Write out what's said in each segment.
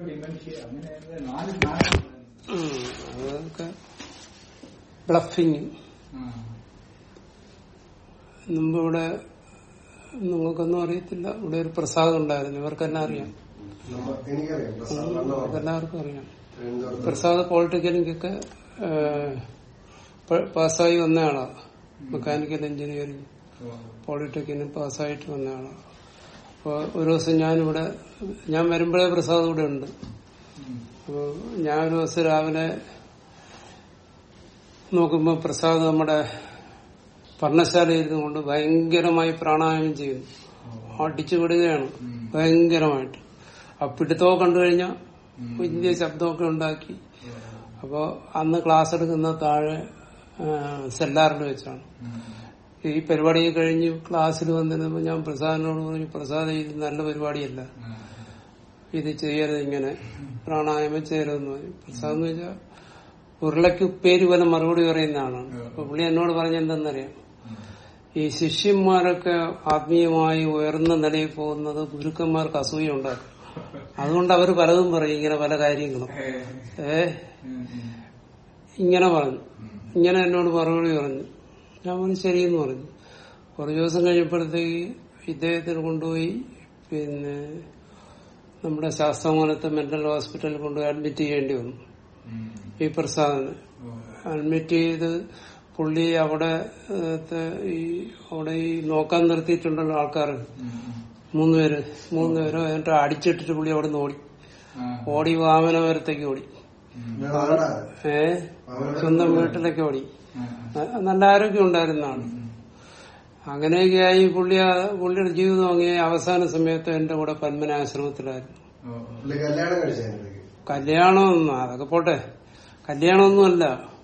Dementia അങ്ങനെ നാല് നാല് ഉം, അതൊക്കെ ബ്ലഫിങ് ആ. മുമ്പ് ഇവിടെ നിങ്ങൾക്കൊന്നും അറിയത്തില്ല ഇവിടെ ഒരു പ്രസാദം ഉണ്ടായിരുന്നു ഇവർക്കെല്ലാം അറിയാം നമ്മ- എനിക്കറിയാം പ്രസാദ് നല്ല ഓർമ്മ. എല്ലാവർക്കും അറിയാം തിരുവനന്തപുരത്ത് പ്രസാദ് പോളിടെക്നിക്കൊക്കെ പാസ്സായി വന്ന ആളാ മെക്കാനിക്കൽ എഞ്ചിനീയറിംഗ് ഓ. പോളിടെക്നിക് പാസ്സായിട്ട് വന്ന ആളാണ് അപ്പോൾ ഒരു ദിവസം ഞാനിവിടെ ഞാൻ വരുമ്പോഴേ പ്രസാദ് ഇവിടെ ഉണ്ട് ഉം. അപ്പോൾ ഞാൻ ഒരു ദിവസം രാവിലെ നോക്കുമ്പോൾ പ്രസാദ് നമ്മുടെ പർണശാലയിൽ ഇരുന്നു കൊണ്ട് ഭയങ്കരമായി പ്രാണായാമം ചെയ്യുന്നു അടിച്ചു വിടുകയാണ് ഭയങ്കരമായിട്ട് ആ പിടുത്തമോ കണ്ടു കഴിഞ്ഞാൽ വലിയ ശബ്ദമൊക്കെ ഉണ്ടാക്കി അപ്പോൾ അന്ന് ക്ലാസ് എടുക്കുന്ന താഴെ സെല്ലാറിൽ വെച്ചാണ് ഉം. ഈ പരിപാടി കഴിഞ്ഞ് ക്ലാസ്സിൽ വന്നിരുന്നപ്പോൾ ഞാൻ പ്രസാദിനോട് പറഞ്ഞു പ്രസാദ് ഇത് നല്ല പരിപാടിയല്ല ആ. ഇത് ചെയ്യരുത് ഇങ്ങനെ പ്രാണായാമം ചെയ്യരുതെന്ന് പറഞ്ഞു പ്രസാദ് എന്ന് വെച്ചാൽ ഉരുളയ്ക്ക് ഉപ്പേരി പോലെ മറുപടി പറയുന്ന ആളാണ് അപ്പൊ പുള്ളി എന്നോട് പറഞ്ഞെന്തെന്നറിയാം ഈ ശിഷ്യന്മാരൊക്കെ ആത്മീയമായി ഉയർന്ന നിലയിൽ പോകുന്നത് ഗുരുക്കന്മാർക്ക് അസൂയ ഉണ്ടാക്കും അതുകൊണ്ട് അവർ പലതും പറയും ഇങ്ങനെ പല കാര്യങ്ങളും ഏ. ഏ ഉം. ഉം. ഇങ്ങനെ പറഞ്ഞു ഇങ്ങനെ എന്നോട് മറുപടി പറഞ്ഞു ഞാൻ പറഞ്ഞു ശരിയെന്ന് പറഞ്ഞു കുറച്ച് ദിവസം കഴിഞ്ഞപ്പോഴത്തേക്ക് ഇദ്ദേഹത്തിന് കൊണ്ടുപോയി പിന്നെ നമ്മുടെ ശാസ്താമംഗലത്തെ മെന്റൽ ഹോസ്പിറ്റലിൽ കൊണ്ടുപോയി അഡ്മിറ്റ് ചെയ്യേണ്ടി വന്നു ഉം. ഈ പ്രസാദിന് ഓ. അഡ്മിറ്റ് ചെയ്ത് പുള്ളി അവിടെ ഏത്തെ ഈ അവിടെ ഈ നോക്കാൻ നിർത്തിയിട്ടുണ്ടല്ലോ ആൾക്കാർ ഉം. ഉം. മൂന്നുപേര് മൂന്നുപേരോ എന്നിട്ട് അടിച്ചിട്ടിട്ട് പുള്ളി അവിടെ നിന്ന് ഓടി ആ. ഓടി വാമനപുരത്തേക്ക് ഓടി ഉം. ഞാൻ ആടാ. ഏ സ്വന്തം വീട്ടിലേക്ക് ഓടി ആ. ന- നല്ല ആരോഗ്യം ഉണ്ടായിരുന്ന ആള് അങ്ങനെയൊക്കെയായി പുള്ളി ആ- പുള്ളിയുടെ ജീവിതം അങ്ങനെ അവസാന സമയത്ത് എന്റെ കൂടെ പന്മനാശ്രമത്തിലായിരുന്നു ഓ. പുള്ളി കല്യാണം കഴിച്ചതിനിടയ്ക്ക് കല്യാണമൊന്നും അതൊക്കെ പോട്ടെ കല്യാണമൊന്നുമല്ല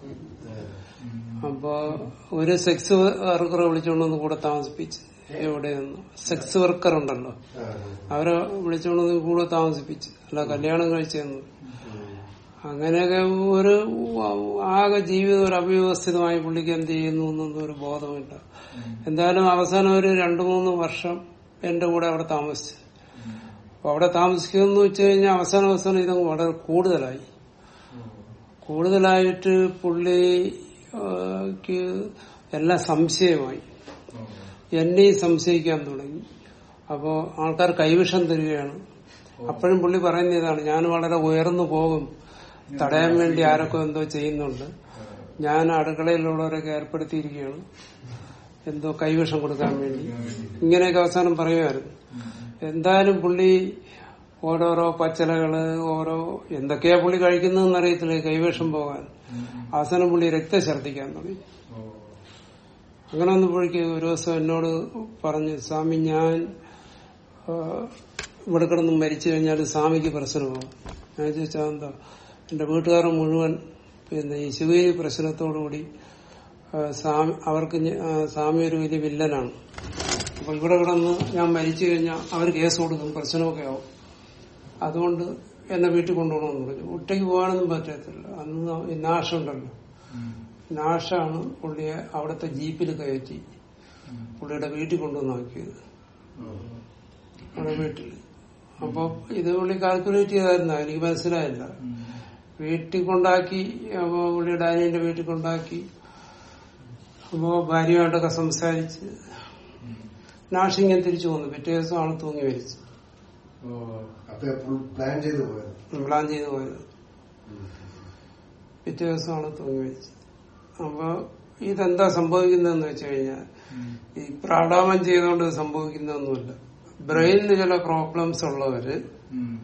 അപ്പോ ഒരു സെക്സ് വർക്കറെ വിളിച്ചുകൊണ്ടൊന്ന് കൂടെ താമസിപ്പിച്ച് എവിടെയൊന്നും സെക്സ് വർക്കർ ഉണ്ടല്ലോ അവരെ വിളിച്ചുകൊണ്ടൊന്ന് കൂടെ താമസിപ്പിച്ച് അല്ല കല്യാണം കഴിച്ചെന്ന് അങ്ങനെയൊക്കെ ഒരു ആകെ ജീവിതം ഒരു അവ്യവസ്ഥിതമായി പുള്ളിക്ക് എന്ത് ചെയ്യുന്നു എന്നൊന്നും ഒരു ബോധമില്ല എന്തായാലും അവസാനം ഒരു രണ്ടു മൂന്ന് വർഷം എന്റെ കൂടെ അവിടെ താമസിച്ചു അപ്പൊ അവിടെ താമസിക്കുമെന്ന് വെച്ച് കഴിഞ്ഞാൽ അവസാന അവസാനം ഇതങ്ങ് വളരെ കൂടുതലായി കൂടുതലായിട്ട് പുള്ളിക്ക് എല്ലാം സംശയമായി എന്നെയും സംശയിക്കാൻ തുടങ്ങി അപ്പോ ആൾക്കാർ കൈവിഷം തരികയാണ് അപ്പോഴും പുള്ളി പറയുന്ന ഇതാണ് ഞാൻ വളരെ ഉയർന്നു പോകും തടയാൻ വേണ്ടി ആരൊക്കെ എന്തോ ചെയ്യുന്നുണ്ട് ഞാൻ അടുക്കളയിലുള്ളവരൊക്കെ ഏർപ്പെടുത്തിയിരിക്കുകയാണ് എന്തോ കൈവിഷം കൊടുക്കാൻ വേണ്ടി ഇങ്ങനെയൊക്കെ അവസാനം പറയുമായിരുന്നു എന്തായാലും പുള്ളി ഓരോരോ പച്ചലകള് ഓരോ എന്തൊക്കെയാ പുള്ളി കഴിക്കുന്നതെന്ന് അറിയത്തില്ല കൈവേഷം പോകാൻ അവസാനം പുള്ളി രക്തഛർദ്ദിക്കാൻ തുടങ്ങി ഓ. അങ്ങനെ വന്നപ്പോഴേക്ക് ഒരു ദിവസം എന്നോട് പറഞ്ഞു സ്വാമി ഞാൻ ആ, ഇവിടെ കിടന്ന് മരിച്ചു കഴിഞ്ഞാൽ സ്വാമിക്ക് പ്രശ്നമാകും ഞാൻ ചോദിച്ചാൽ എന്താ എന്റെ വീട്ടുകാർ മുഴുവൻ പിന്നെ ഈ ശിവഗിരി പ്രശ്നത്തോടുകൂടി ആ, സ്വാമി അവർക്ക് ഞ- ആ, സ്വാമി ഒരു വലിയ വില്ലനാണ് അപ്പൊ ഇവിടെ കിടന്ന് ഞാൻ മരിച്ചു കഴിഞ്ഞാൽ അവർ കേസ് കൊടുക്കും പ്രശ്നമൊക്കെ ആവും അതുകൊണ്ട് എന്നെ വീട്ടിൽ കൊണ്ടുപോകണമെന്ന് പറഞ്ഞു ഒറ്റയ്ക്ക് പോകാനൊന്നും പറ്റത്തില്ല അന്ന് ഈ നാശമുണ്ടല്ലോ ഉം. നാഷാണ് പുള്ളിയെ അവിടുത്തെ ജീപ്പിൽ കയറ്റി പുള്ളിയുടെ വീട്ടിൽ കൊണ്ടുവന്നാക്കിയത് അവിടെ വീട്ടിൽ അപ്പൊ ഇത് പുള്ളി കാൽക്കുലേറ്റ് ചെയ്തായിരുന്നു എനിക്ക് മനസ്സിലായില്ല ഉം. വീട്ടിൽ കൊണ്ടാക്കി അപ്പൊ പുള്ളിയുടെ അനിയന്റെ വീട്ടിൽ കൊണ്ടാക്കി അപ്പോ ഭാര്യയുമായിട്ടൊക്കെ സംസാരിച്ച് നാഷിങ്ങനെ തിരിച്ചു വന്നു പിറ്റേ ദിവസം ആള് തൂങ്ങി മരിച്ചു ഓ. അപ്പൊ ഫുൾ പ്ലാൻ ചെയ്ത് പോയത് പ്ലാൻ ചെയ്ത് പോയത് പിറ്റേ ദിവസം ആള് തൂങ്ങി മരിച്ചു അപ്പൊ ഇതെന്താ സംഭവിക്കുന്നതെന്ന് വെച്ച് കഴിഞ്ഞാൽ ഉം. ഈ പ്രാണാമം ചെയ്തുകൊണ്ട് ഇത് സംഭവിക്കുന്നൊന്നുമില്ല ബ്രെയിനിന് ചില പ്രോബ്ലംസ് ഉള്ളവര് ഉം.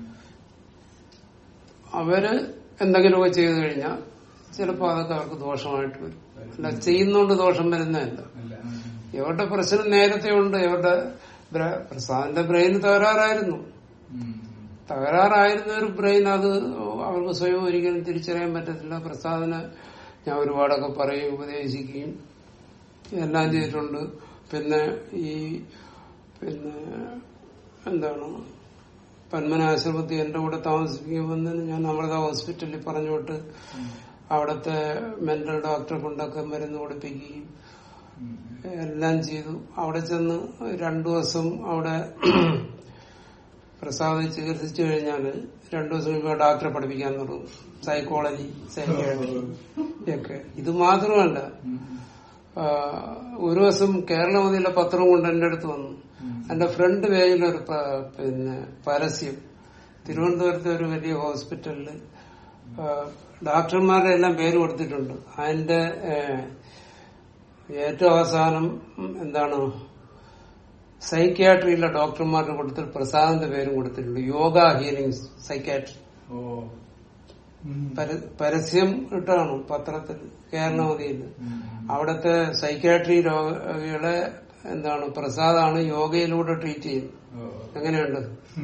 അവര് എന്തെങ്കിലുമൊക്കെ ചെയ്തു കഴിഞ്ഞാൽ ചിലപ്പോൾ അതൊക്കെ അവർക്ക് ദോഷമായിട്ട് വരും അല്ല ചെയ്യുന്നോണ്ട് ദോഷം വരുന്നതല്ല അല്ല. ഉം. ഇവരുടെ പ്രശ്നം നേരത്തെ ഉണ്ട് ഇവരുടെ ബ്ര- പ്രസാദിന്റെ ബ്രെയിൻ തകരാറായിരുന്നു ഉം. തകരാറായിരുന്ന ഒരു ബ്രെയിൻ അത് അവർക്ക് സ്വയം ഒരിക്കലും തിരിച്ചറിയാൻ പറ്റത്തില്ല പ്രസാദിനെ ഞാൻ ഒരുപാടൊക്കെ പറയും ഉപദേശിക്കുകയും എല്ലാം ചെയ്തിട്ടുണ്ട് പിന്നെ ഈ പിന്നെ എന്താണ് പന്മനാശ്രമത്തിൽ എന്റെ കൂടെ താമസിപ്പിക്കുമെന്ന് ഞാൻ അമൃത ഹോസ്പിറ്റലിൽ പറഞ്ഞു വിട്ട് അവിടുത്തെ മെന്റൽ ഡോക്ടറെ കൊണ്ടൊക്കെ മരുന്ന് കൊടുപ്പിക്കുകയും ഉം. എല്ലാം ചെയ്തു അവിടെ ചെന്ന് രണ്ടു ദിവസം അവിടെ പ്രസാദ് ചികിത്സിച്ചു കഴിഞ്ഞാൽ രണ്ടു ദിവസം കഴിയുമ്പോൾ ഡോക്ടറെ പഠിപ്പിക്കാൻ തുടങ്ങും സൈക്കോളജി സൈക്കിയാട്രി ഒക്കെ ഇത് മാത്രമല്ല ആ, ഒരു ദിവസം കേരളമതിയിലെ പത്രം കൊണ്ട് എന്റെ അടുത്ത് വന്നു എന്റെ ഫ്രണ്ട് പേജിലൊരു പ- പിന്നെ പരസ്യം തിരുവനന്തപുരത്തെ ഒരു വലിയ ഹോസ്പിറ്റലില് ആ, ഡോക്ടർമാരുടെ എല്ലാം പേര് കൊടുത്തിട്ടുണ്ട് അതിന്റെ ഏ, ഏറ്റവും അവസാനം ഉം, എന്താണ് സൈക്യാട്രിയിലെ ഡോക്ടർമാരുടെ കൊടുത്തിൽ പ്രസാദിന്റെ പേരും കൊടുത്തിട്ടുണ്ട് യോഗ ഹീലിംഗ് സൈക്യാട്രി ഓ ഉം. പര- പരസ്യം ഇട്ടാണ് പത്രത്തിൽ കേരളമതിയിൽ ഉം. അവിടുത്തെ സൈക്യാട്രി രോഗികളെ എന്താണ് പ്രസാദാണ് യോഗയിലൂടെ ട്രീറ്റ് ചെയ്യുന്നത് ഓ. എങ്ങനെയുണ്ട്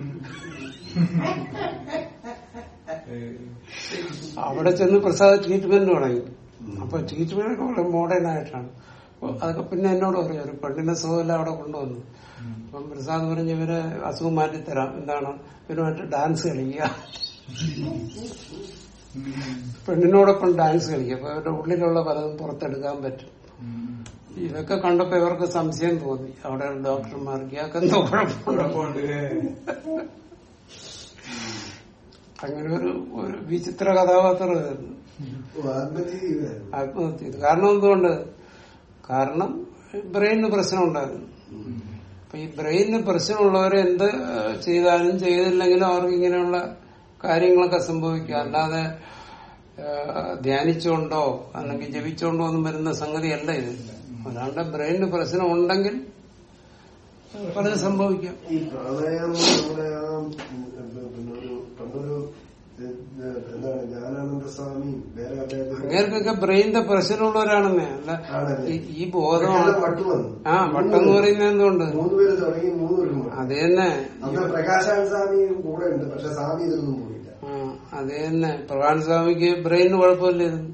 ഏ. അവിടെ ചെന്ന് പ്രസാദ് ട്രീറ്റ്മെന്റ് തുടങ്ങി അപ്പൊ ട്രീറ്റ്മെന്റ് ഒക്കെ വളരെ മോഡേൺ ആയിട്ടാണ് അപ്പൊ അതൊക്കെ പിന്നെ എന്നോട് പറയും ഒരു പെണ്ണിനെ സുഖമില്ല അവിടെ കൊണ്ടുവന്നു അപ്പം പ്രസാദ് പറഞ്ഞു ഇവരെ അസുഖം മാറ്റിത്തരാം എന്താണ് ഇവരുമായിട്ട് ഡാൻസ് കളിക്കുക ഉം. പെണ്ണിനോടൊപ്പം ഡാൻസ് കളിക്കുക അപ്പൊ അവരുടെ ഉള്ളിലുള്ള പലതും പുറത്തെടുക്കാൻ പറ്റും ഉം. ഇതൊക്കെ കണ്ടപ്പോ ഇവർക്ക് സംശയം തോന്നി അവിടെ ഡോക്ടർമാർക്ക് ഇയാൾക്ക് എന്തോ കുഴപ്പമുണ്ടോ കുഴപ്പമുണ്ട് ഏ. അങ്ങനെ ഒരു ഒരു വിചിത്ര കഥാപാത്രമായിരുന്നു ഓ, ആത്മഹത്യ ചെയ്യുമായിരുന്നു. ആത്മഹത്യ ചെയ്തു കാരണം എന്തുകൊണ്ട് കാരണം ബ്രെയിനിന് പ്രശ്നം ഉണ്ടായിരുന്നു ഉം. അപ്പൊ ഈ ബ്രെയിനിന് പ്രശ്നമുള്ളവരെ എന്ത് ഏഹ്, ചെയ്താലും ചെയ്തില്ലെങ്കിലും അവർക്ക് ഇങ്ങനെയുള്ള കാര്യങ്ങളൊക്കെ സംഭവിക്കുക അല്ലാതെ ഏഹ്, ധ്യാനിച്ചുകൊണ്ടോ അല്ലെങ്കിൽ ജപിച്ചുകൊണ്ടോ ഒന്നും വരുന്ന സംഗതിയല്ല ഇത് ഒരാളുടെ ബ്രെയിനിന് പ്രശ്നം ഉണ്ടെങ്കിൽ പലത് സംഭവിക്കാം ഈ പ്രാണായാമം നമ്മുടെ ആ ഉം, പിന്നെ ഒരു പണ്ടൊരു ഏ, എന്താണ് ജ്ഞാനാനന്ദ സ്വാമി വേറെ അദ്ദേഹത്തിന് അങ്ങേർക്കൊക്കെ ബ്രെയിനിന്റെ പ്രശ്നമുള്ളവരാണെന്നേ അല്ല ആണല്ലേ? ഈ- ഈ ബോധമാണ് അവർക്കെല്ലാം വട്ട് വന്നു ആ വട്ടെന്ന് പറയുന്നത് എന്തുകൊണ്ട് മൂന്ന് പേര് തുടങ്ങി മൂന്ന് പേരും പോയി. അത് തന്നെ അന്ന് പ്രകാശാൻ സ്വാമി കൂടെ ഉണ്ട് പക്ഷെ സ്വാമി ഇതൊന്നും പോയില്ല ആ, അത് തന്നെ പ്രധാന സ്വാമിക്ക് ബ്രെയിന് കുഴപ്പമില്ലായിരുന്നു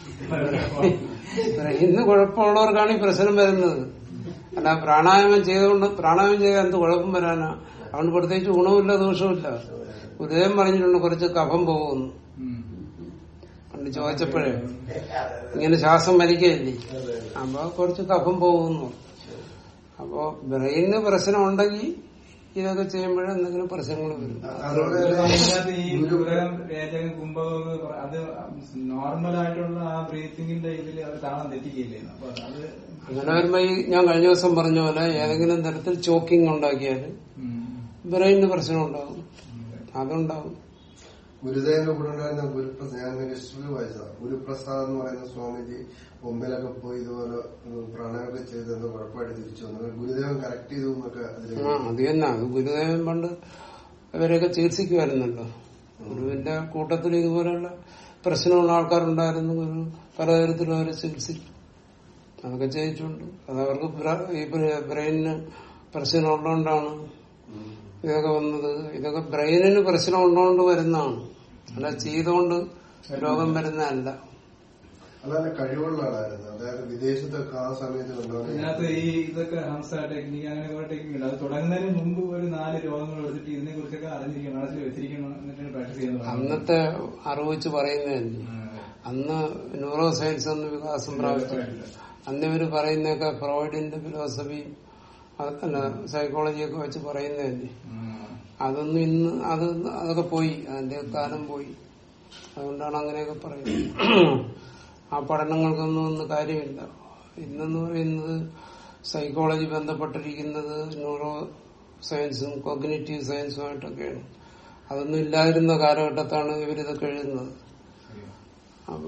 ബ്രെയിനിന് കുഴപ്പമുള്ളവർക്കാണ് ഈ പ്രശ്നം വരുന്നത് അല്ല പ്രാണായാമം ചെയ്തുകൊണ്ട് പ്രാണായാമം ചെയ്താൽ എന്ത് കുഴപ്പം വരാനാ അവന് പ്രത്യേകിച്ച് ഗുണമില്ല ദോഷമില്ല ഗുരുദേവൻ പറഞ്ഞിട്ടുണ്ട് കുറച്ച് കഫം പോകുന്നു ഉം. പണ്ട് ചോദിച്ചപ്പോഴേ ഇങ്ങനെ ശ്വാസം വലിക്കുകയല്ലേ അപ്പൊ കുറച്ച് കഫം പോകുന്നു അപ്പോ ബ്രെയിനിന് പ്രശ്നം ഉണ്ടെങ്കിൽ ഇതൊക്കെ ചെയ്യുമ്പോഴേ എന്തെങ്കിലും പ്രശ്നങ്ങൾ വരും അതുകൊണ്ട് ഇതിനകത്ത് തന്നെ ഈ ഗുരു ഗുരുതരം രേചകം കുംഭകം അത് നോർമൽ ആയിട്ടുള്ള ആ ബ്രീത്തിങ്ങിന്റെ ഇതിൽ അത് താളം തെറ്റിക്കില്ലേ അപ്പൊ അത് അങ്ങനെ വരുമ്പോ ഈ ഞാൻ കഴിഞ്ഞ ദിവസം പറഞ്ഞ പോലെ ഏതെങ്കിലും തരത്തിൽ ചോക്കിംഗ് ഉണ്ടാക്കിയാൽ ഉം. ബ്രെയിനിന് പ്രശ്നം ഉണ്ടാകും അതുണ്ടാകും ഗുരുദേവന്റെ കൂടെ ഉണ്ടായിരുന്ന ഗുരുപ്രസാദ് ഞാൻ ഹിസ്റ്ററി വായിച്ചതാ ഗുരുപ്രസാദ് എന്ന് പറയുന്ന സ്വാമിജി മുമ്പിലൊക്കെ പോയി ഇതുപോലെ ഉം, പ്രാണായമൊക്കെ ചെയ്ത് എന്തോ കുഴപ്പമായിട്ട് തിരിച്ചു വന്നു ഗുരുദേവൻ കറക്റ്റ് ചെയ്തു എന്നൊക്കെ അതിൽ ആ അത് തന്നെ അത് ഗുരുദേവൻ പണ്ട് ഇവരെയൊക്കെ ചികിത്സിക്കുമായിരുന്നല്ലോ ഗുരുവിന്റെ കൂട്ടത്തിൽ ഇതുപോലെയുള്ള പ്രശ്നമുള്ള ആൾക്കാരുണ്ടായിരുന്നു ഗുരു പലതരത്തിലും അവരെ ചികിത്സിക്കും അതൊക്കെ ചെയ്തിട്ടുണ്ട് അത് അവർക്ക് ബ്ര- ഈ ബ്ര- ബ്രെയിനിന് പ്രശ്നം ഉള്ളതുകൊണ്ടാണ് ഇതൊക്കെ വന്നത് ഇതൊക്കെ ബ്രെയിനിന് പ്രശ്നം ഉള്ളതുകൊണ്ട് വരുന്നതാണ് അല്ല ചെയ്തുകൊണ്ട് രോഗം വരുന്നതല്ല അതല്ല കഴിവുള്ള ആളായിരുന്നു അതായത് വിദേശത്തൊക്കെ ആ സമയത്ത് കൊണ്ടുവന്ന ഇതിനകത്ത് ഈ ഇതൊക്കെ ഹംസ ടെക്നിക്ക് അങ്ങനെ കുറെ ടെക്നിക്ക് ഉണ്ട് അത് തുടങ്ങുന്നതിന് മുമ്പ് ഒരു നാല് രോഗങ്ങൾ എടുത്തിട്ട് ഇതിനെ കുറിച്ചൊക്കെ അറിഞ്ഞിരിക്കണം മനസ്സിൽ വെച്ചിരിക്കണം എന്നിട്ടാണ് പ്രാക്ടീസ് ചെയ്യുന്നത് അന്നത്തെ അറിവ് വെച്ച് പറയുന്നതല്ലേ അന്ന് ന്യൂറോ സയൻസ് ഒന്ന് വികാസം പ്രാപിച്ചു അന്ന് ഇവര് പറയുന്നതൊക്കെ ഫ്രോയിഡിന്റെ ഫിലോസഫിയും അത് അല്ല സൈക്കോളജിയൊക്കെ വെച്ച് പറയുന്നതല്ലേ അതൊന്നും ഇന്ന് അത് അതൊക്കെ പോയി അതിന്റെ കാലം പോയി അതുകൊണ്ടാണ് അങ്ങനെയൊക്കെ പറയുന്നത് ആ പഠനങ്ങൾക്കൊന്നും ഒന്നും കാര്യമില്ല ഇന്നെന്ന് പറയുന്നത് സൈക്കോളജി ബന്ധപ്പെട്ടിരിക്കുന്നത് ന്യൂറോ സയൻസും കോഗ്നേറ്റീവ് സയൻസുമായിട്ടൊക്കെയാണ് അതൊന്നും ഇല്ലാതിരുന്ന കാലഘട്ടത്താണ് ഇവരിതൊക്കെ എഴുതുന്നത് അപ്പോ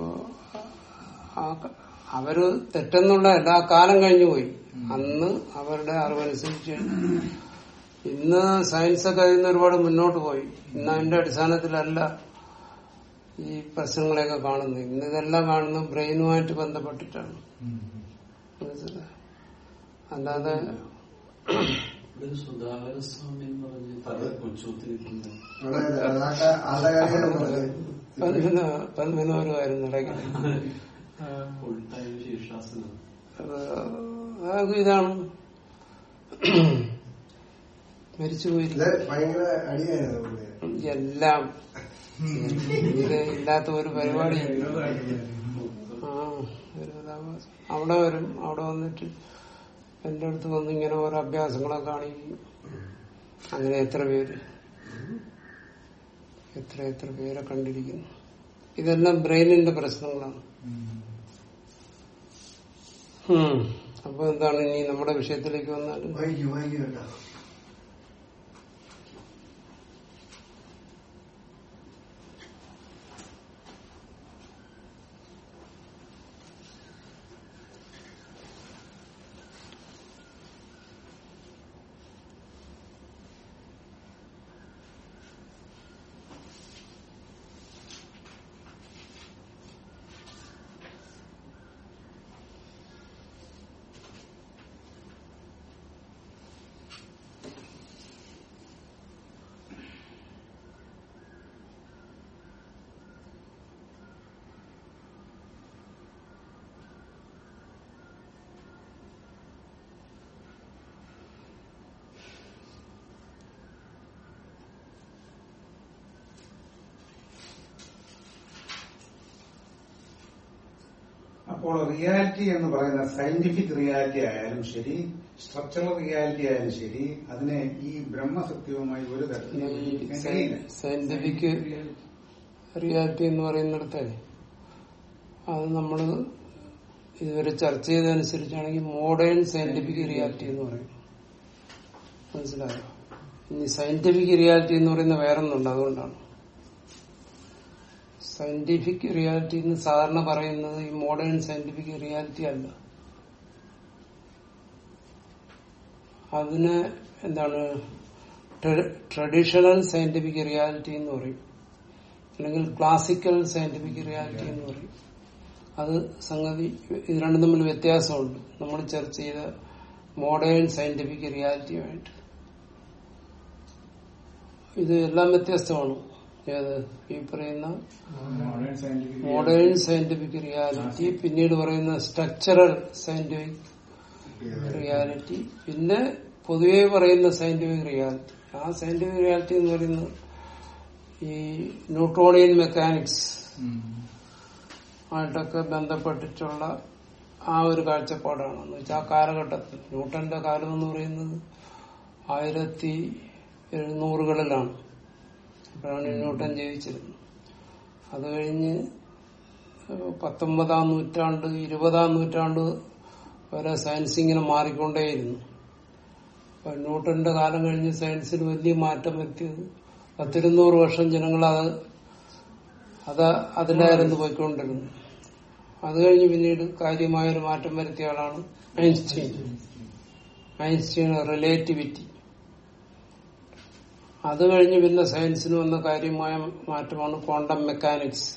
ആ ക- അവര് തെറ്റെന്നുള്ള എല്ലാ കാലം കഴിഞ്ഞു പോയി അന്ന് അവരുടെ അറിവനുസരിച്ച് ഇന്ന് സയൻസ് ഒക്കെ അതിന് ഒരുപാട് മുന്നോട്ട് പോയി ഇന്ന് അതിന്റെ അടിസ്ഥാനത്തിലല്ല ഈ പ്രശ്നങ്ങളെയൊക്കെ കാണുന്നത് ഇന്ന് ഇതെല്ലാം കാണുന്നത് ബ്രെയിനുമായിട്ട് ബന്ധപ്പെട്ടിട്ടാണ് മനസ്സിലായോ? അല്ലാതെ ഒരു സുധാകര സ്വാമി എന്ന് പറഞ്ഞ് തല കൊച്ചുത്തിരിക്കുന്നത് അവിടെ ആളുടെ കാര്യമാണ് പറഞ്ഞത് പത്മിന പത്മിനൊരു കാര്യം നടക്കുന്നത് ഫുൾ ടൈം ശീർഷാസനം അത് ഇതാണ് മരിച്ചുപോയി ഇത് ഭയങ്കര അടിയായിരുന്നു പുള്ളി. എല്ലാം ഇത് ഇല്ലാത്ത ഒരു പരിപാടി ആ ഒരു കഥാപാത്രം. അവിടെ വരും അവിടെ വന്നിട്ട് എന്റെ അടുത്ത് വന്ന് ഇങ്ങനെ ഓരോ അഭ്യാസങ്ങളൊക്കെ കാണിക്കും അങ്ങനെ എത്ര പേര് എത്ര എത്ര പേരെ കണ്ടിരിക്കുന്നു ഇതെല്ലാം ബ്രെയിനിന്റെ പ്രശ്നങ്ങളാണ് ഉം. അപ്പൊ എന്താണ് ഇനി നമ്മുടെ വിഷയത്തിലേക്ക് വന്നാൽ വൈകി വൈകി കേട്ടോ അപ്പോൾ റിയാലിറ്റി എന്ന് പറയുന്ന സയന്റിഫിക് റിയാലിറ്റി ആയാലും ശരി സ്ട്രക്ചറൽ റിയാലിറ്റി ആയാലും ശരി അതിനെ ഈ ബ്രഹ്മസത്യവുമായി ഒരു തരത്തിലും യോജിപ്പിക്കാൻ കഴിയില്ല സയന്റിഫിക് റിയാലിറ്റി എന്ന് പറയുന്നിടത്തെ അത് നമ്മൾ ഇതുവരെ ചർച്ച ചെയ്തതനുസരിച്ചാണെങ്കിൽ മോഡേൺ സയന്റിഫിക് റിയാലിറ്റി എന്ന് പറയും മനസ്സിലായോ ഇനി സയന്റിഫിക് റിയാലിറ്റി എന്ന് പറയുന്ന വേറൊന്നുണ്ട് അതുകൊണ്ടാണ് സയന്റിഫിക് റിയാലിറ്റി എന്ന് സാധാരണ പറയുന്നത് ഈ മോഡേൺ സയന്റിഫിക് റിയാലിറ്റി അല്ല അതിന് എന്താണ് ട്രഡീഷണൽ സയന്റിഫിക് റിയാലിറ്റി എന്ന് പറയും അല്ലെങ്കിൽ ക്ലാസിക്കൽ സയന്റിഫിക് റിയാലിറ്റി എന്ന് പറയും അത് സംഗതി ഇത് രണ്ടും തമ്മിൽ വ്യത്യാസമുണ്ട് നമ്മൾ ചർച്ച ചെയ്ത മോഡേൺ സയന്റിഫിക് റിയാലിറ്റിയുമായിട്ട് ഇത് എല്ലാം വ്യത്യസ്തമാണ് ഏത് ഈ പറയുന്ന modern scientific modern scientific reality പിന്നീട് പറയുന്ന സ്ട്രക്ചറൽ സയന്റിഫിക് റിയാലിറ്റി പിന്നെ പൊതുവെ പറയുന്ന സയന്റിഫിക് റിയാലിറ്റി ആ സയന്റിഫിക് റിയാലിറ്റി എന്ന് പറയുന്നത് ഈ ന്യൂട്രോണിയൻ മെക്കാനിക്സ് ആയിട്ടൊക്കെ ബന്ധപ്പെട്ടിട്ടുള്ള ആ ഒരു കാഴ്ചപ്പാടാണ് എന്ന് വെച്ചാൽ ആ കാലഘട്ടത്തിൽ ന്യൂട്ടന്റെ കാലം എന്ന് പറയുന്നത് ആയിരത്തി എഴുന്നൂറുകളിലാണ് അപ്പോഴാണ് ന്യൂട്ടൻ ജീവിച്ചിരുന്നത് അത് കഴിഞ്ഞ് പത്തൊമ്പതാം നൂറ്റാണ്ട് ഇരുപതാം നൂറ്റാണ്ട് വരെ സയൻസ് ഇങ്ങനെ മാറിക്കൊണ്ടേയിരുന്നു അപ്പൊ ന്യൂട്ടന്റെ കാലം കഴിഞ്ഞ് സയൻസിൽ വലിയ മാറ്റം വരുത്തിയത് പത്തിരുന്നൂറ് വർഷം ജനങ്ങൾ അത് അത് അതിലായിരുന്നു പോയിക്കൊണ്ടിരുന്നത് അത് കഴിഞ്ഞ് പിന്നീട് കാര്യമായൊരു മാറ്റം വരുത്തിയ ആളാണ് ഐൻസ്റ്റീൻ ഐൻസ്റ്റീൻ റിലേറ്റിവിറ്റി അത് കഴിഞ്ഞ് പിന്നെ സയൻസിന് വന്ന കാര്യമായ മാറ്റമാണ് ക്വാണ്ടം മെക്കാനിക്സ്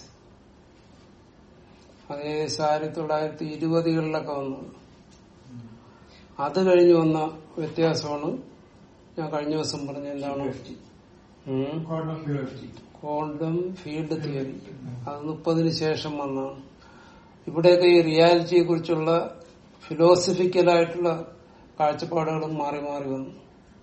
അത് ഏകദേശം ആയിരത്തി തൊള്ളായിരത്തി ഇരുപതുകളിലൊക്കെ വന്നത് അത് കഴിഞ്ഞ് വന്ന വ്യത്യാസമാണ് ഞാൻ കഴിഞ്ഞ ദിവസം പറഞ്ഞ എന്താണ് ഉം. Quantum gravity quantum field theory അത് മുപ്പതിന് ശേഷം വന്നതാണ് ഇവിടെയൊക്കെ ഈ റിയാലിറ്റിയെ കുറിച്ചുള്ള ഫിലോസഫിക്കലായിട്ടുള്ള കാഴ്ചപ്പാടുകളും മാറി മാറി വന്നു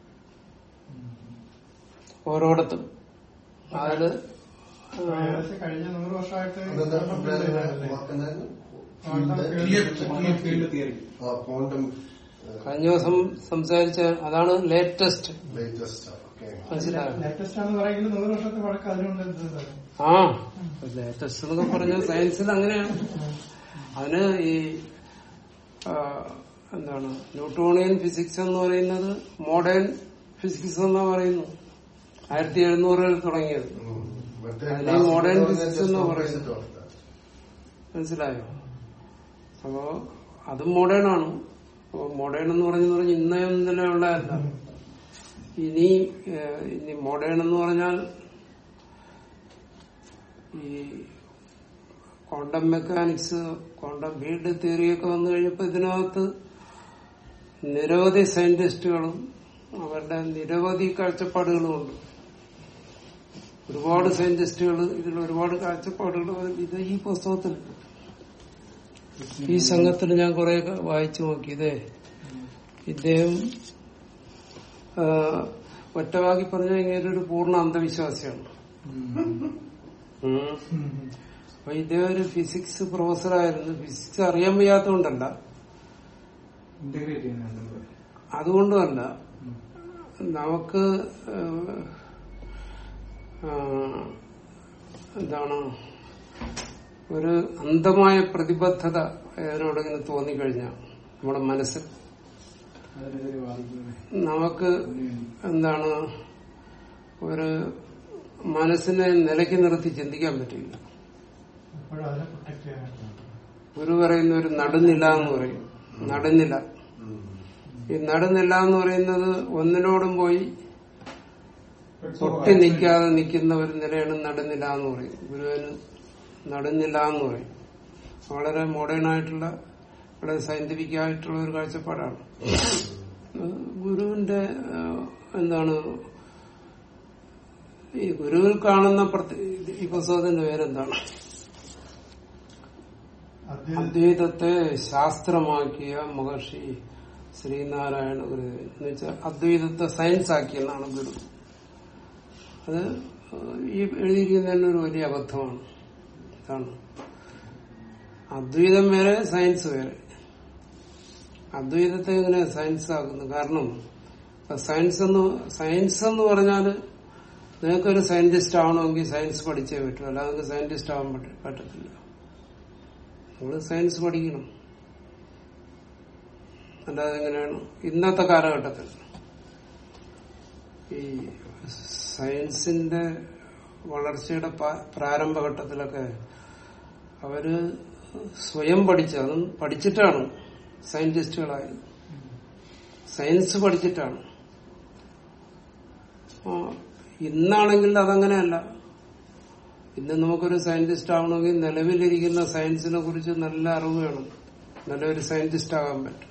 ഓരോടത്തും അതില് ഏകദേശം കഴിഞ്ഞ നൂറ് വർഷമായിട്ട് അതെന്താ quantum field ഇല്ലേ? വാക്കെന്തായിരുന്നു ക്വാണ്ടം ഫീൽഡ് തിയറി ക്വാണ്ടം കഴിഞ്ഞ ദിവസം സംസാരിച്ച അതാണ് ലേറ്റസ്റ്റ് ലേറ്റസ്റ്റ് ഓക്കെ മനസ്സിലായോ ലേറ്റസ്റ്റ് ആണെന്ന് പറയുമെങ്കിൽ നൂറ് വർഷത്തെ പഴക്കം അതിനുണ്ട് എന്ത് പറയും ആ ലേറ്റസ്റ്റ് എന്നൊക്കെ പറഞ്ഞ സയൻസിൽ അങ്ങനെയാണ് അതിന് ഈ ആ, എന്താണ് ന്യൂട്ടോണിയൻ ഫിസിക്സ് എന്ന് പറയുന്നത് മോഡേൺ ഫിസിക്സ് എന്നാ പറയുന്നു ആയിരത്തി എഴുന്നൂറിൽ തുടങ്ങിയത് മറ്റേ അതിനെ modern physics എന്ന് പറയുന്നത്. പറയുന്നത് മനസ്സിലായോ അപ്പോ അതും മോഡേൺ ആണ് അപ്പോ മോഡേൺ എന്ന് പറഞ്ഞു പറഞ്ഞ് ഇന്നേ ഇന്നലെ ഉള്ളതല്ല ഇനി ഏഹ്, ഇനി മോഡേൺ എന്ന് പറഞ്ഞാൽ ഈ ക്വാണ്ടം മെക്കാനിക്സ് ക്വാണ്ടം ഫീൽഡ് തിയറിയൊക്കെ വന്നു കഴിഞ്ഞപ്പോ ഇതിനകത്ത് നിരവധി സയന്റിസ്റ്റുകളും അവരുടെ നിരവധി കാഴ്ചപ്പാടുകളും ഉണ്ട് ഒരുപാട് സയന്റിസ്റ്റുകൾ ഇതിൽ ഒരുപാട് കാഴ്ചപ്പാടുകൾ ഇത് ഈ പുസ്തകത്തിൽ ഈ സംഘത്തിൽ ഞാൻ കുറെ വായിച്ചു നോക്കി ഇതേ ഇദ്ദേഹം ആ, ഒറ്റവാക്കി പറഞ്ഞ ഇങ്ങനെ ഒരു പൂർണ്ണ അന്ധവിശ്വാസിയാണ് ഉം. അപ്പൊ ഇദ്ദേഹം ഒരു ഫിസിക്സ് പ്രൊഫസറായിരുന്നു ഫിസിക്സ് അറിയാൻ വയ്യാത്തതുകൊണ്ടല്ല ഇന്റഗ്രേറ്റ് ചെയ്യുന്നുണ്ട് അതുകൊണ്ടുമല്ല നമുക്ക് ഏഹ്, ആ, എന്താണ് ഒരു അന്ധമായ പ്രതിബദ്ധത ഏതിനോടെങ്കിലും തോന്നിക്കഴിഞ്ഞാൽ നമ്മുടെ മനസ്സിൽ അതിനെതിരെ വാദിക്കുന്നത് നമുക്ക് എന്താണ് ഒരു മനസ്സിനെ നിലയ്ക്ക് നിർത്തി ചിന്തിക്കാൻ പറ്റില്ല എപ്പോഴും അതിനെ പ്രൊട്ടക്ട് ചെയ്യാനായിട്ട് ഗുരു പറയുന്ന ഒരു നടുന്നില്ല എന്ന് പറയും നടുന്നില്ല ഈ നടുന്നില്ല എന്ന് പറയുന്നത് ഒന്നിനോടും പോയി ഒട്ടി നിൽക്കാതെ നിൽക്കുന്ന ഒരു നിലയാണ് നടുന്നില്ല എന്ന് പറയും ഗുരുവിന് നടുന്നില്ല എന്ന് പറയും വളരെ മോഡേൺ ആയിട്ടുള്ള വളരെ സയന്റിഫിക് ആയിട്ടുള്ള ഒരു കാഴ്ചപ്പാടാണ് ഗുരുവിന്റെ ആ, എന്താണ് ഈ ഗുരുവിൽ കാണുന്ന പ്രത്യ- ഈ പുസ്തകത്തിന്റെ പേരെന്താണ് അദ്ദേഹം അദ്വൈതത്തെ ശാസ്ത്രമാക്കിയ മഹർഷി ശ്രീനാരായണ ഗുരുദേവൻ എന്ന് വെച്ചാൽ അദ്വൈതത്തെ സയൻസ് ആക്കിയെന്നാണ് ഗുരു അത് ഈ എഴുതിയിരിക്കുന്നതിന് ഒരു വലിയ അബദ്ധമാണ് ഇതാണ് അദ്വൈതം വേറെ സയൻസ് വേറെ അദ്വൈതത്തെ എങ്ങനെ സയൻസ് ആക്കുന്നു കാരണം സയൻസ് എന്ന് സയൻസ് എന്ന് പറഞ്ഞാൽ നിങ്ങൾക്കൊരു സയന്റിസ്റ്റ് ആവണമെങ്കിൽ സയൻസ് പഠിച്ചേ പറ്റൂ അല്ലാതെ നിങ്ങൾക്ക് സയന്റിസ്റ്റ് ആവാൻ പറ്റ- പറ്റത്തില്ല നിങ്ങൾ സയൻസ് പഠിക്കണം അല്ലാതെ എങ്ങനെയാണ് ഇന്നത്തെ കാലഘട്ടത്തിൽ ഈ സയൻസിന്റെ വളർച്ചയുടെ പ- പ്രാരംഭഘട്ടത്തിലൊക്കെ അവര് സ്വയം പഠിച്ച അതും പഠിച്ചിട്ടാണ് സയന്റിസ്റ്റുകളായത് സയൻസ് പഠിച്ചിട്ടാണ് ആ, ഇന്നാണെങ്കിൽ അതങ്ങനെയല്ല ഇന്ന് നമുക്കൊരു സയന്റിസ്റ്റ് ആവണമെങ്കിൽ നിലവിലിരിക്കുന്ന സയൻസിനെ കുറിച്ച് നല്ല അറിവ് വേണം നല്ലൊരു സയന്റിസ്റ്റ് ആകാൻ പറ്റും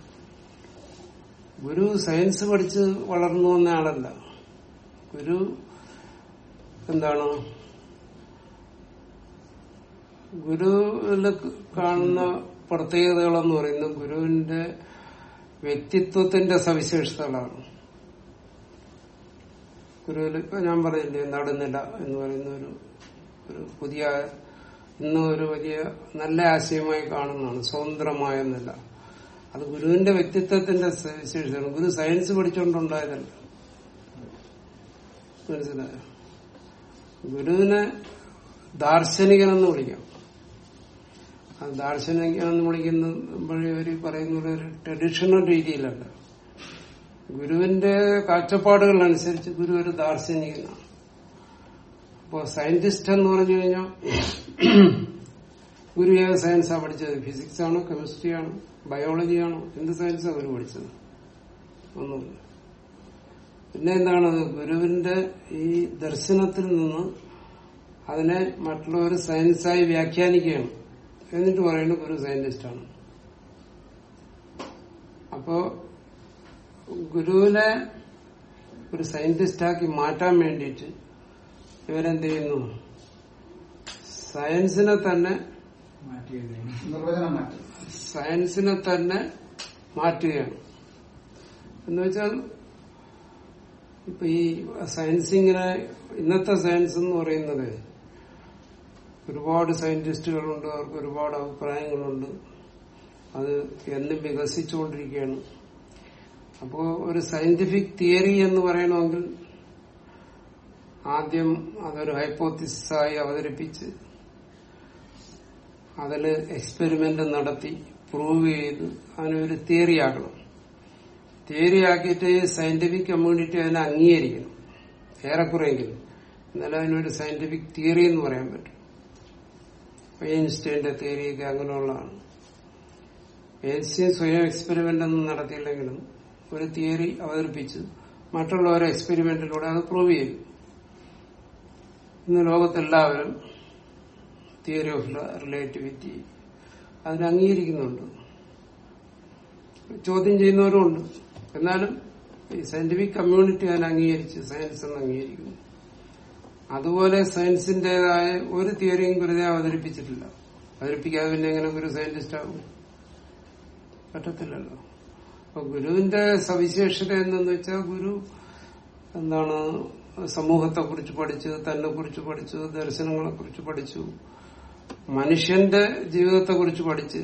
ഗുരു സയൻസ് പഠിച്ച് വളർന്നു വന്ന ആളല്ല ഗുരു എന്താണ് ഗുരുവിൽ കാണുന്ന പ്രത്യേകതകളെന്ന് പറയുന്നത് ഗുരുവിന്റെ വ്യക്തിത്വത്തിന്റെ സവിശേഷതകളാണ് ഗുരുവിൽ ഇപ്പൊ ഞാൻ പറഞ്ഞില്ലേ നടുന്നില്ല എന്ന് പറയുന്ന ഒരു ഒരു പുതിയ ഇന്ന് ഒരു വലിയ നല്ല ആശയമായി കാണുന്നതാണ് സ്വതന്ത്രമായ നില അത് ഗുരുവിന്റെ വ്യക്തിത്വത്തിന്റെ സവിശേഷതയാണ് ഗുരു സയൻസ് പഠിച്ചുകൊണ്ടുണ്ടായതല്ല മനസ്സിലായോ ഗുരുവിനെ ദാർശനികനെന്ന് വിളിക്കാം ആ ദാർശനികനെന്ന് വിളിക്കുമ്പോഴേ അവര് പറയുന്ന ഒരു ട്രഡീഷണൽ രീതിയിലല്ല ഗുരുവിന്റെ കാഴ്ചപ്പാടുകൾ അനുസരിച്ച് ഗുരു ഒരു ദാർശനികനാണ് അപ്പോ സയന്റിസ്റ്റ് എന്ന് പറഞ്ഞു കഴിഞ്ഞാൽ ഗുരു ഏത് സയൻസാ പഠിച്ചത് ഫിസിക്സ് ആണോ കെമിസ്ട്രി ആണോ ബയോളജി ആണോ എന്ത് സയൻസാണ് ഗുരു പഠിച്ചത് ഒന്നുമില്ല പിന്നെ എന്താണ് ഗുരുവിന്റെ ഈ ദർശനത്തിൽ നിന്ന് അതിനെ മറ്റുള്ളവർ സയൻസായി വ്യാഖ്യാനിക്കുകയാണ് എന്നിട്ട് പറയുന്നത് ഗുരു സയന്റിസ്റ്റാണ് അപ്പോ ഗുരുവിനെ ഒരു സയന്റിസ്റ്റാക്കി മാറ്റാൻ വേണ്ടിയിട്ട് ഇവരെന്ത് ചെയ്യുന്നു സയൻസിനെ തന്നെ മാറ്റിയത് നിർവചനം മാറ്റി സയൻസിനെ തന്നെ മാറ്റുകയാണ് എന്ന് വെച്ചാൽ ഇപ്പൊ ഈ സയൻസ് ഇങ്ങനെ ഇന്നത്തെ സയൻസ് എന്ന് പറയുന്നത് ഒരുപാട് സയന്റിസ്റ്റുകളുണ്ട് അവർക്ക് ഒരുപാട് അഭിപ്രായങ്ങളുണ്ട് അത് എന്നും വികസിച്ചുകൊണ്ടിരിക്കുകയാണ് അപ്പോ ഒരു സയന്റിഫിക് തിയറി എന്ന് പറയണമെങ്കിൽ ആദ്യം അതൊരു ഹൈപ്പോത്തിസായി അവതരിപ്പിച്ച് അതിൽ എക്സ്പെരിമെന്റ് നടത്തി പ്രൂവ് ചെയ്ത് അതിനൊരു തിയറി ആക്കണം തിയറി ആക്കിയിട്ട് സയന്റിഫിക് കമ്മ്യൂണിറ്റി അതിനെ അംഗീകരിക്കണം ഏറെക്കുറെയെങ്കിലും എന്നാലും അതിനൊരു സയന്റിഫിക് തിയറി എന്ന് പറയാൻ പറ്റും ഐൻസ്റ്റൈന്റെ തിയറിയൊക്കെ അങ്ങനെയുള്ളതാണ് ഐൻസ്റ്റൈൻ സ്വയം എക്സ്പെരിമെന്റ് ഒന്നും നടത്തിയില്ലെങ്കിലും ഒരു തിയറി അവതരിപ്പിച്ച് മറ്റുള്ളവരെ എക്സ്പെരിമെന്റിലൂടെ അത് പ്രൂവ് ചെയ്യും ഇന്ന് ലോകത്തെല്ലാവരും തിയറി ഓഫ് റിലേറ്റിവിറ്റി അതിനെ അംഗീകരിക്കുന്നുണ്ട് ചോദ്യം ചെയ്യുന്നവരുമുണ്ട് എന്നാലും ഈ സയന്റിഫിക് കമ്മ്യൂണിറ്റി അതിനെ അംഗീകരിച്ച് സയൻസ് എന്ന് അംഗീകരിക്കുന്നു അതുപോലെ സയൻസിന്റേതായ ഒരു തിയറിയും വെറുതെ അവതരിപ്പിച്ചിട്ടില്ല അവതരിപ്പിക്കാതെ പിന്നെ എങ്ങനെ ഒരു സയന്റിസ്റ്റ് ആകും പറ്റത്തില്ലല്ലോ അപ്പൊ ഗുരുവിന്റെ സവിശേഷത എന്തെന്ന് വെച്ചാൽ ഗുരു എന്താണ് സമൂഹത്തെ കുറിച്ച് പഠിച്ചു തന്നെ കുറിച്ച് പഠിച്ചു ദർശനങ്ങളെ കുറിച്ച് പഠിച്ചു മനുഷ്യന്റെ ജീവിതത്തെ കുറിച്ച് പഠിച്ച്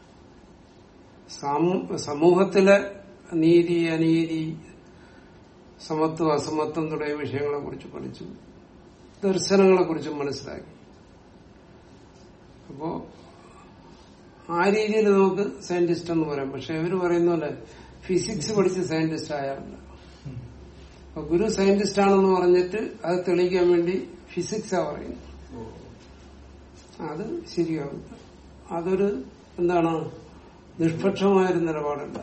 സമൂ- സമൂഹത്തിലെ നീതി അനീതി സമത്വം അസമത്വം തുടങ്ങിയ വിഷയങ്ങളെ കുറിച്ച് പഠിച്ചു ദർശനങ്ങളെ കുറിച്ച് മനസ്സിലാക്കി അപ്പോ ആ രീതിയിൽ നമുക്ക് സയന്റിസ്റ്റ് എന്ന് പറയാം പക്ഷെ ഇവര് പറയുന്ന പോലെ ഫിസിക്സ് പഠിച്ച് സയന്റിസ്റ്റ് ആയാലല്ല അപ്പൊ ഗുരു സയന്റിസ്റ്റ് ആണെന്ന് പറഞ്ഞിട്ട് അത് തെളിയിക്കാൻ വേണ്ടി ഫിസിക്സാ പറയുന്നു അത് ശരിയാവും അതൊരു എന്താണ് നിഷ്പക്ഷമായൊരു നിലപാടല്ല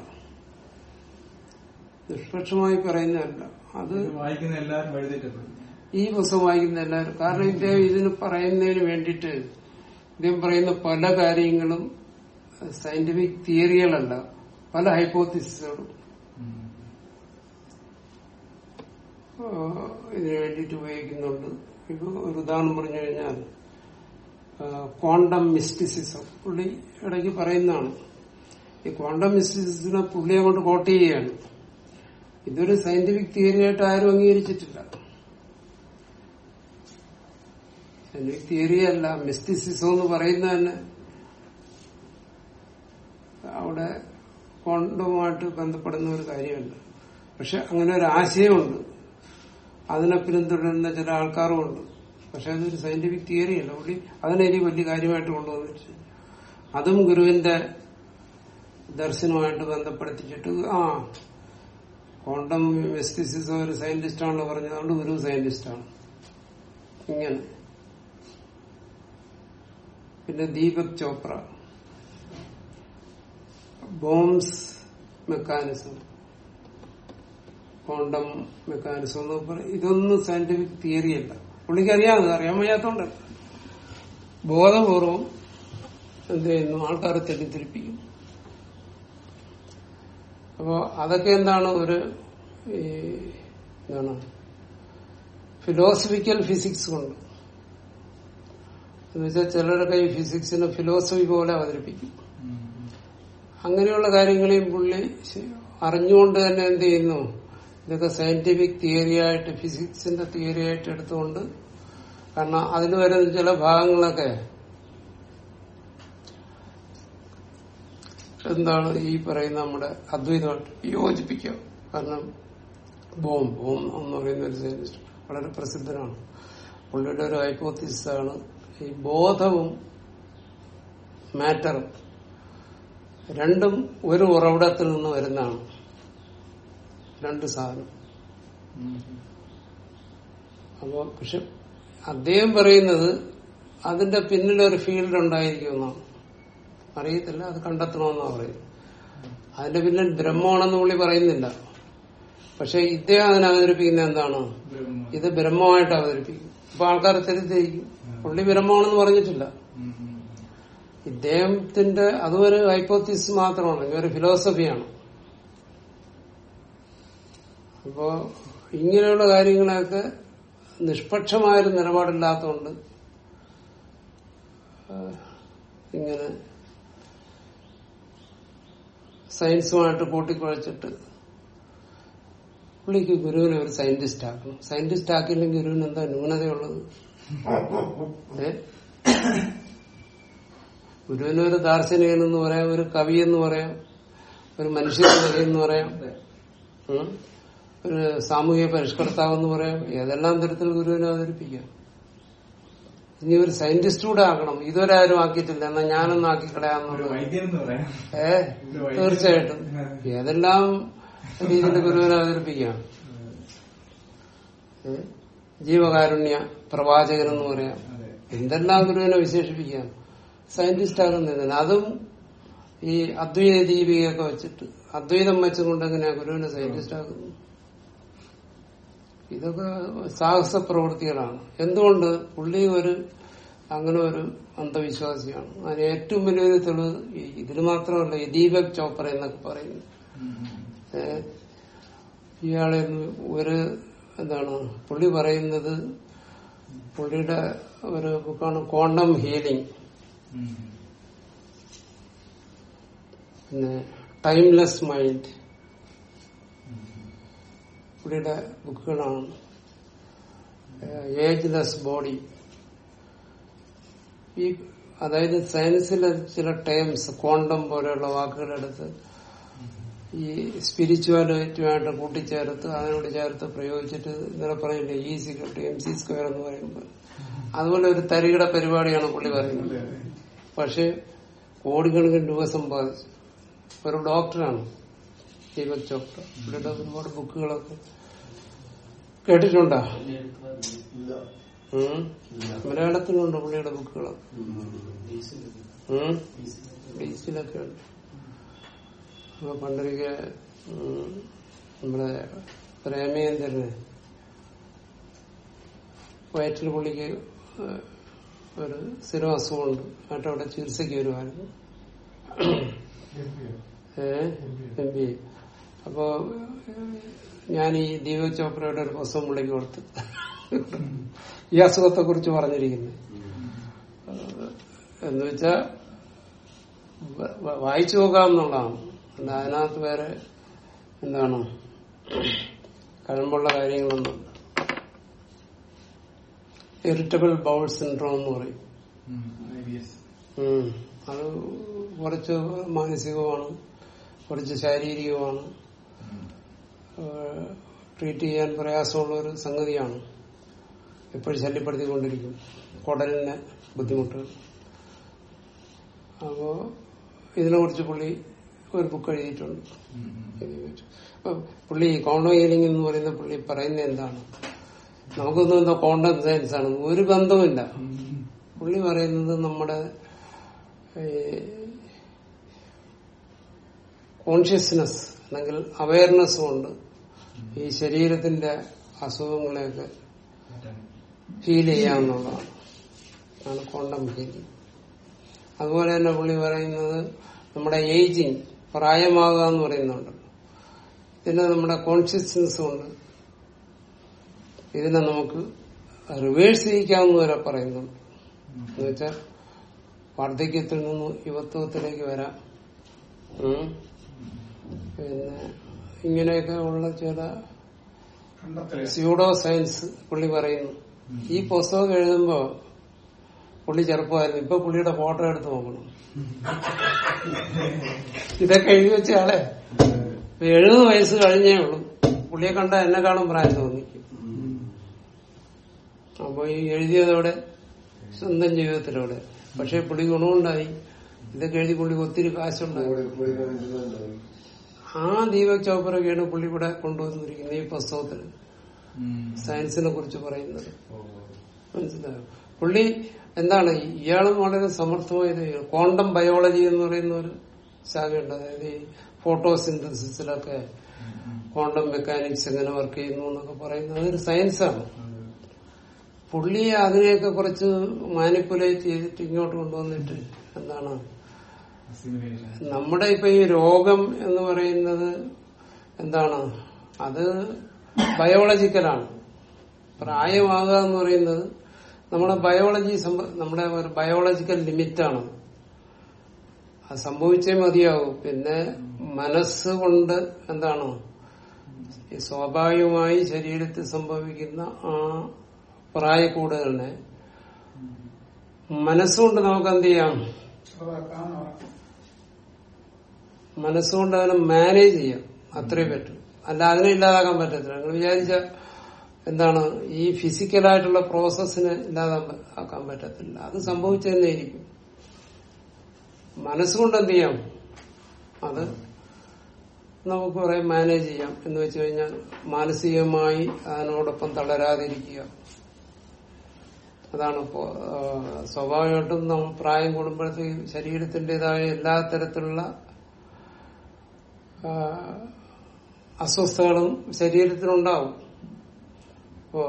നിഷ്പക്ഷമായി പറയുന്നതല്ല അത് ഇത് വായിക്കുന്ന എല്ലാവരും വഴിതെറ്റപ്പെടും ഈ പുസ്തകം വായിക്കുന്ന എല്ലാവരും കാരണം ഇദ്ദേഹം ഇതിന് പറയുന്നതിന് വേണ്ടിയിട്ട് ഇദ്ദേഹം പറയുന്ന പല കാര്യങ്ങളും സയന്റിഫിക് തിയറികളല്ല പല ഹൈപ്പോത്തിസുകളും ഇതിനു വേണ്ടിയിട്ട് ഉപയോഗിക്കുന്നുണ്ട് ഇപ്പൊ ഒരു ഉദാഹരണം പറഞ്ഞു കഴിഞ്ഞാൽ ക്വാണ്ടം മിസ്റ്റിസിസം പുള്ളി ഇടയ്ക്ക് പറയുന്നതാണ് ഈ ക്വാണ്ടം മിസ്റ്റിസിസിനെ പുള്ളി അങ്ങോട്ട് കോട്ട് ചെയ്യുകയാണ് ഇതൊരു സയന്റിഫിക് തിയറിയായിട്ട് ആരും അംഗീകരിച്ചിട്ടില്ല സയന്റിഫിക് തിയറി അല്ല മിസ്റ്റിസിസം എന്ന് പറയുന്ന തന്നെ അവിടെ ക്വാണ്ടവുമായിട്ട് ബന്ധപ്പെടുന്ന ഒരു കാര്യമല്ല പക്ഷെ അങ്ങനെ ഒരു ആശയമുണ്ട് അതിനെ പിന്തുടരുന്ന ചില ആൾക്കാരുമുണ്ട് പക്ഷെ അതൊരു സയന്റിഫിക് തിയറി അല്ല പുള്ളി അതിനെ എനിക്ക് വലിയ കാര്യമായിട്ട് കൊണ്ടുവന്നിട്ട് അതും ഗുരുവിന്റെ ദർശനമായിട്ട് ബന്ധപ്പെടുത്തിച്ചിട്ട് ആ ക്വാണ്ടം മിസ്റ്റിസിസം ഒരു സയന്റിസ്റ്റ് ആണല്ലോ പറഞ്ഞത് അതുകൊണ്ട് ഗുരു സയന്റിസ്റ്റാണ് ഇങ്ങനെ പിന്നെ Deepak Chopra Bohm's mechanism quantum mechanism എന്ന് പറയും ഇതൊന്നും സയന്റിഫിക് തിയറി അല്ല പുള്ളിക്ക് അറിയാതെ അറിയാൻ വയ്യാത്തോണ്ടല്ല ബോധപൂർവം എന്ത് ചെയ്യുന്നു ആൾക്കാരെ തെറ്റിദ്ധരിപ്പിക്കും അപ്പോ അതൊക്കെ എന്താണ് ഒരു ഈ, എന്താണ് ഫിലോസഫിക്കൽ ഫിസിക്സ് കൊണ്ട് എന്നുവെച്ചാൽ ചിലരൊക്കെ ഈ ഫിസിക്സിനെ ഫിലോസഫി പോലെ അവതരിപ്പിക്കും അങ്ങനെയുള്ള കാര്യങ്ങളെയും പുള്ളി ശ- അറിഞ്ഞുകൊണ്ട് തന്നെ എന്ത് ചെയ്യുന്നു ഇതൊക്കെ സയന്റിഫിക് തിയറിയായിട്ട് ഫിസിക്സിന്റെ തിയറിയായിട്ട് എടുത്തുകൊണ്ട് കാരണം അതിൽ വരുന്ന ചില ഭാഗങ്ങളൊക്കെ എന്താണ് ഈ പറയുന്ന നമ്മുടെ അദ്വൈതമായിട്ട് യോജിപ്പിക്കുക കാരണം ബോം ബോം എന്ന് പറയുന്ന ഒരു സയന്റിസ്റ്റ് വളരെ പ്രസിദ്ധനാണ് പുള്ളിയുടെ ഒരു ഹൈപ്പോത്തിസിസ് ആണ് ഈ ബോധവും മാറ്ററും രണ്ടും ഒരു ഉറവിടത്തിൽ നിന്ന് വരുന്നതാണ് രണ്ട് സാധനം അപ്പോ പക്ഷെ അദ്ദേഹം പറയുന്നത് അതിന്റെ പിന്നിലൊരു ഫീൽഡ് ഉണ്ടായിരിക്കുമെന്നാണ് അറിയത്തില്ല അത് കണ്ടെത്തണമെന്നാണ് പറയുന്നത് അതിന്റെ പിന്നിൽ ബ്രഹ്മമാണെന്ന് പുള്ളി പറയുന്നില്ല പക്ഷെ ഇദ്ദേഹം അതിനെ അവതരിപ്പിക്കുന്ന എന്താണ് ഇത് ബ്രഹ്മമായിട്ട് അവതരിപ്പിക്കും അപ്പൊ ആൾക്കാർ തെറ്റിദ്ധരിക്കും പുള്ളി ബ്രഹ്മമാണെന്ന് പറഞ്ഞിട്ടില്ല ഇദ്ദേഹത്തിന്റെ അതും ഒരു ഹൈപ്പോത്തിസ് മാത്രമാണ് ഇതൊരു ഫിലോസഫിയാണ് അപ്പോ ഇങ്ങനെയുള്ള കാര്യങ്ങളൊക്കെ നിഷ്പക്ഷമായൊരു നിലപാടില്ലാത്തതുകൊണ്ട് ആ, ഇങ്ങനെ സയൻസുമായിട്ട് കൂട്ടിക്കുഴച്ചിട്ട് പുള്ളിക്ക് ഗുരുവിനെ ഒരു സയന്റിസ്റ്റ് ആക്കണം സയന്റിസ്റ്റ് ആക്കിയില്ലെങ്കിൽ ഗുരുവിന് എന്താ ന്യൂനതയുള്ളത് ഏ ഗുരുവിനെ ഒരു ദാർശനികൻ എന്ന് പറയാം ഒരു കവി എന്ന് പറയാം ഒരു മനുഷ്യ എന്ന് പറയാം ഉം. ഒരു സാമൂഹിക പരിഷ്കർത്താവ് എന്ന് പറയാം ഏതെല്ലാം തരത്തിൽ ഗുരുവിനെ അവതരിപ്പിക്കാം ഇനി ഒരു സയന്റിസ്റ്റ് കൂടെ ആക്കണം ഇതുവരെ ആരും ആക്കിയിട്ടില്ല എന്നാ ഞാനൊന്നും ആക്കി ഒരു കളയാന്നുള്ളത് വൈദ്യൻ എന്ന് പറയാം ഏ തീർച്ചയായിട്ടും ഏതെല്ലാം രീതിയിൽ ഗുരുവിനെ അവതരിപ്പിക്കാം ഏ? ജീവകാരുണ്യ പ്രവാചകൻ എന്ന് പറയാം അതെ എന്തെല്ലാം ഗുരുവിനെ വിശേഷിപ്പിക്കാം സയന്റിസ്റ്റ് ആകുന്നതിന് അതും ഈ അദ്വൈത ദീപികയൊക്കെ വെച്ചിട്ട് അദ്വൈതം വെച്ചുകൊണ്ട് എങ്ങനെയാ ഗുരുവിനെ സയന്റിസ്റ്റ് ആകുന്നു ഇതൊക്കെ സാഹസ പ്രവൃത്തികളാണ് എന്തുകൊണ്ട് പുള്ളി ഒരു അങ്ങനെ ഒരു അന്ധവിശ്വാസിയാണ് അതിന് ഏറ്റവും വലിയൊരു തെളിവ് ഈ ഇതിന് മാത്രമല്ല ഈ ദീപക് ചോപ്ര എന്നൊക്കെ പറയുന്നു ഏ, ഇയാളെ ഒന്ന് ഒരു എന്താണ് പുള്ളി പറയുന്നത് പുള്ളിയുടെ ഒരു ബുക്കാണ് ക്വാണ്ടം ഹീലിംഗ് പിന്നെ ടൈംലെസ് മൈൻഡ് പുള്ളിയുടെ ബുക്കുകളാണ് ഏജ്ലെസ് ബോഡി ഈ അതായത് സയൻസിലെ ചില ടേംസ് ക്വാണ്ടം പോലെയുള്ള വാക്കുകളെടുത്ത് ഈ സ്പിരിച്വാലിറ്റുമായിട്ട് കൂട്ടിച്ചേർത്ത് അതിനോട് ചേർത്ത് പ്രയോഗിച്ചിട്ട് ഇന്നലെ പറയില്ലേ ഇ സിക്യൂരിറ്റി എം സി സ്ക്വയർ എന്ന് പറയുമ്പോൾ അതുപോലെ ഒരു തരികിട പരിപാടിയാണ് പുള്ളി പറയുന്നത് പക്ഷെ കോടിക്കണക്കിന് രൂപ സമ്പാദിച്ചു ഒരു ഡോക്ടറാണ് ദീപക് ചോപ്ര പുള്ളിയുടെ ഒരുപാട് ബുക്കുകളൊക്കെ കേട്ടിട്ടുണ്ടോ വലിയ എഴുത്തുകാരനാണ്. ഇല്ല ഉം? മലയാളത്തിലുണ്ട് പുള്ളിയുടെ ബുക്കുകളൊക്കെ ഡീസലൊക്കെ. ഉം? ഡീസലൊക്കെ. ഡീസിലൊക്കെ ഉണ്ട് അപ്പൊ പണ്ടൊരിക്കൽ ഉം, നമ്മുടെ പ്രേമേന്ദ്രന് വയറ്റിൽ പുള്ളിക്ക് ഏഹ്, ഒരു സ്ഥിരം അസുഖമുണ്ട് എന്നിട്ട് അവിടെ ചികിത്സയ്ക്ക് വരുമായിരുന്നു ഏഹ് എം ബി അപ്പോ ഏഹ്, ഞാൻ ഈ ദീപക് ചോപ്രയുടെ ഒരു പുസ്തകം പുള്ളിക്ക് കൊടുത്തു ഈ അസുഖത്തെ കുറിച്ച് പറഞ്ഞിരിക്കുന്നത് ഏഹ്, എന്ന് വെച്ചാ വ- വ- വായിച്ചു നോക്കാം എന്നുള്ളതാണ് അല്ല അതിനകത്ത് വേറെ എന്താണ് കഴമ്പുള്ള കാര്യങ്ങളൊന്നും ഇറിറ്റബിൾ ബൗൾ സിൻഡ്രോം എന്ന് പറയും ഉം. അത് കുറച്ച് മാനസികമാണ് കുറച്ച് ശാരീരികമാണ് ഏഹ് ട്രീറ്റ് ചെയ്യാൻ പ്രയാസമുള്ള ഒരു സംഗതിയാണ് എപ്പോഴും ശല്യപ്പെടുത്തിക്കൊണ്ടിരിക്കും കുടലിന് ബുദ്ധിമുട്ടുകൾ അപ്പോ ഇതിനെ കുറിച്ച് പുള്ളി ഒരു ബുക്ക് എഴുതിയിട്ടുണ്ട് അപ്പൊ പുള്ളി കോണ്ടോ ഹീലിംഗ് എന്ന് പറയുന്ന പുള്ളി പറയുന്നത് എന്താണ് നമുക്കൊന്നും എന്തോ കോണ്ടം സയൻസ് ആണ് ഒരു ബന്ധവുമില്ല പുള്ളി പറയുന്നത് നമ്മുടെ കോൺഷ്യസ്നെസ് അല്ലെങ്കിൽ അവയർനെസ് കൊണ്ട് ഈ ശരീരത്തിന്റെ അസുഖങ്ങളെയൊക്കെ ഫീൽ ചെയ്യാവുന്നതാണ് ആണ് ക്വാണ്ടം ഹീലിംഗ് അതുപോലെ തന്നെ പുള്ളി പറയുന്നത് നമ്മുടെ ഏജിങ് പ്രായമാകുക എന്ന് പറയുന്നുണ്ട് ഇതിനെ നമ്മുടെ കോൺഷ്യസ്നെസ് കൊണ്ട് ഇതിനെ നമുക്ക് റിവേഴ്സ് ചെയ്യിക്കാമെന്ന് വരെ പറയുന്നുണ്ട് എന്ന് വെച്ചാൽ വാർദ്ധക്യത്തിൽ നിന്ന് യുവത്വത്തിലേക്ക് വരാം ഉം. പിന്നെ ഇങ്ങനെയൊക്കെ ഉള്ള ചില കണ്ടെത്തല് സ്യൂഡോ സയൻസ് പുള്ളി പറയുന്നു ഈ പുസ്തകം എഴുതുമ്പോ പുള്ളി ചെറുപ്പമായിരുന്നു ഇപ്പൊ പുള്ളിയുടെ ഫോട്ടോ എടുത്ത് നോക്കണം ഇതൊക്കെ എഴുതി വെച്ച ആളെ ഇപ്പൊ എഴുപത് വയസ്സ് കഴിഞ്ഞേ ഉള്ളൂ പുള്ളിയെ കണ്ട എന്നെ കാണും പ്രായം തോന്നിക്കും അപ്പൊ ഈ എഴുതിയതോടെ സ്വന്തം ജീവിതത്തിലൂടെ പക്ഷെ പുള്ളി ഗുണമുണ്ടായി ഇതൊക്കെ എഴുതി പുള്ളിക്ക് ഒത്തിരി കാശുണ്ടായി കൂടെ പോയി കണ്ടിട്ടുണ്ടാവും ആ ദീപക് ചോപ്രയൊക്കെയാണ് പുള്ളി ഇവിടെ കൊണ്ടുവന്നിരിക്കുന്നത് ഈ പുസ്തകത്തിൽ സയൻസിനെ കുറിച്ച് പറയുന്നത് മനസ്സിലായോ പുള്ളി എന്താണ് ഇയാളും വളരെ സമർത്ഥമായത് ക്വാണ്ടം ബയോളജി എന്ന് പറയുന്ന ഒരു ശാഖയുണ്ട് അതായത് ഈ ഫോട്ടോസിന്തസിസിലൊക്കെ ക്വാണ്ടം മെക്കാനിക്സ് എങ്ങനെ വർക്ക് ചെയ്യുന്നു എന്നൊക്കെ പറയുന്നത് അതൊരു സയൻസാണ് പുള്ളി അതിനെയൊക്കെ കുറച്ച് മാനിപ്പുലേറ്റ് ചെയ്തിട്ട് ഇങ്ങോട്ട് കൊണ്ടുവന്നിട്ട് എന്താണ് നമ്മുടെ ഇപ്പൊ ഈ രോഗം എന്ന് പറയുന്നത് എന്താണ് അത് ബയോളജിക്കലാണ് പ്രായമാകുക എന്ന് പറയുന്നത് നമ്മുടെ ബയോളജി സംബ- നമ്മുടെ ഒരു ബയോളജിക്കൽ ലിമിറ്റാണ് അത് സംഭവിച്ചേ മതിയാവും പിന്നെ മനസ്സുകൊണ്ട് എന്താണ് ഈ സ്വാഭാവികമായി ശരീരത്തിൽ സംഭവിക്കുന്ന ആ പ്രായക്കൂടുതലിനെ മനസ്സുകൊണ്ട് നമുക്ക് എന്ത് ചെയ്യാം ചെറുതാക്കാന്ന് പറയാം മനസ്സുകൊണ്ട് അതിനെ മാനേജ് ചെയ്യാം അത്രേ പറ്റും അല്ല അതിനെ ഇല്ലാതാക്കാൻ പറ്റത്തില്ല നിങ്ങൾ വിചാരിച്ച എന്താണ് ഈ ഫിസിക്കലായിട്ടുള്ള പ്രോസസ്സിനെ ഇല്ലാതാക്കാൻ പറ്റത്തില്ല അത് സംഭവിച്ചു തന്നെ ഇരിക്കും മനസ്സുകൊണ്ട് എന്ത് ചെയ്യാം അത് നമുക്ക് കുറെ മാനേജ് ചെയ്യാം എന്ന് വെച്ച് കഴിഞ്ഞാൽ മാനസികമായി അതിനോടൊപ്പം തളരാതിരിക്കുക അതാണ് ഇപ്പോ ആ, സ്വാഭാവികമായിട്ടും നമ്മൾ പ്രായം കൂടുമ്പോഴത്തേക്ക് ശരീരത്തിന്റേതായ എല്ലാ തരത്തിലുള്ള ആ, അസ്വസ്ഥതകളും ശരീരത്തിനുണ്ടാവും അപ്പോ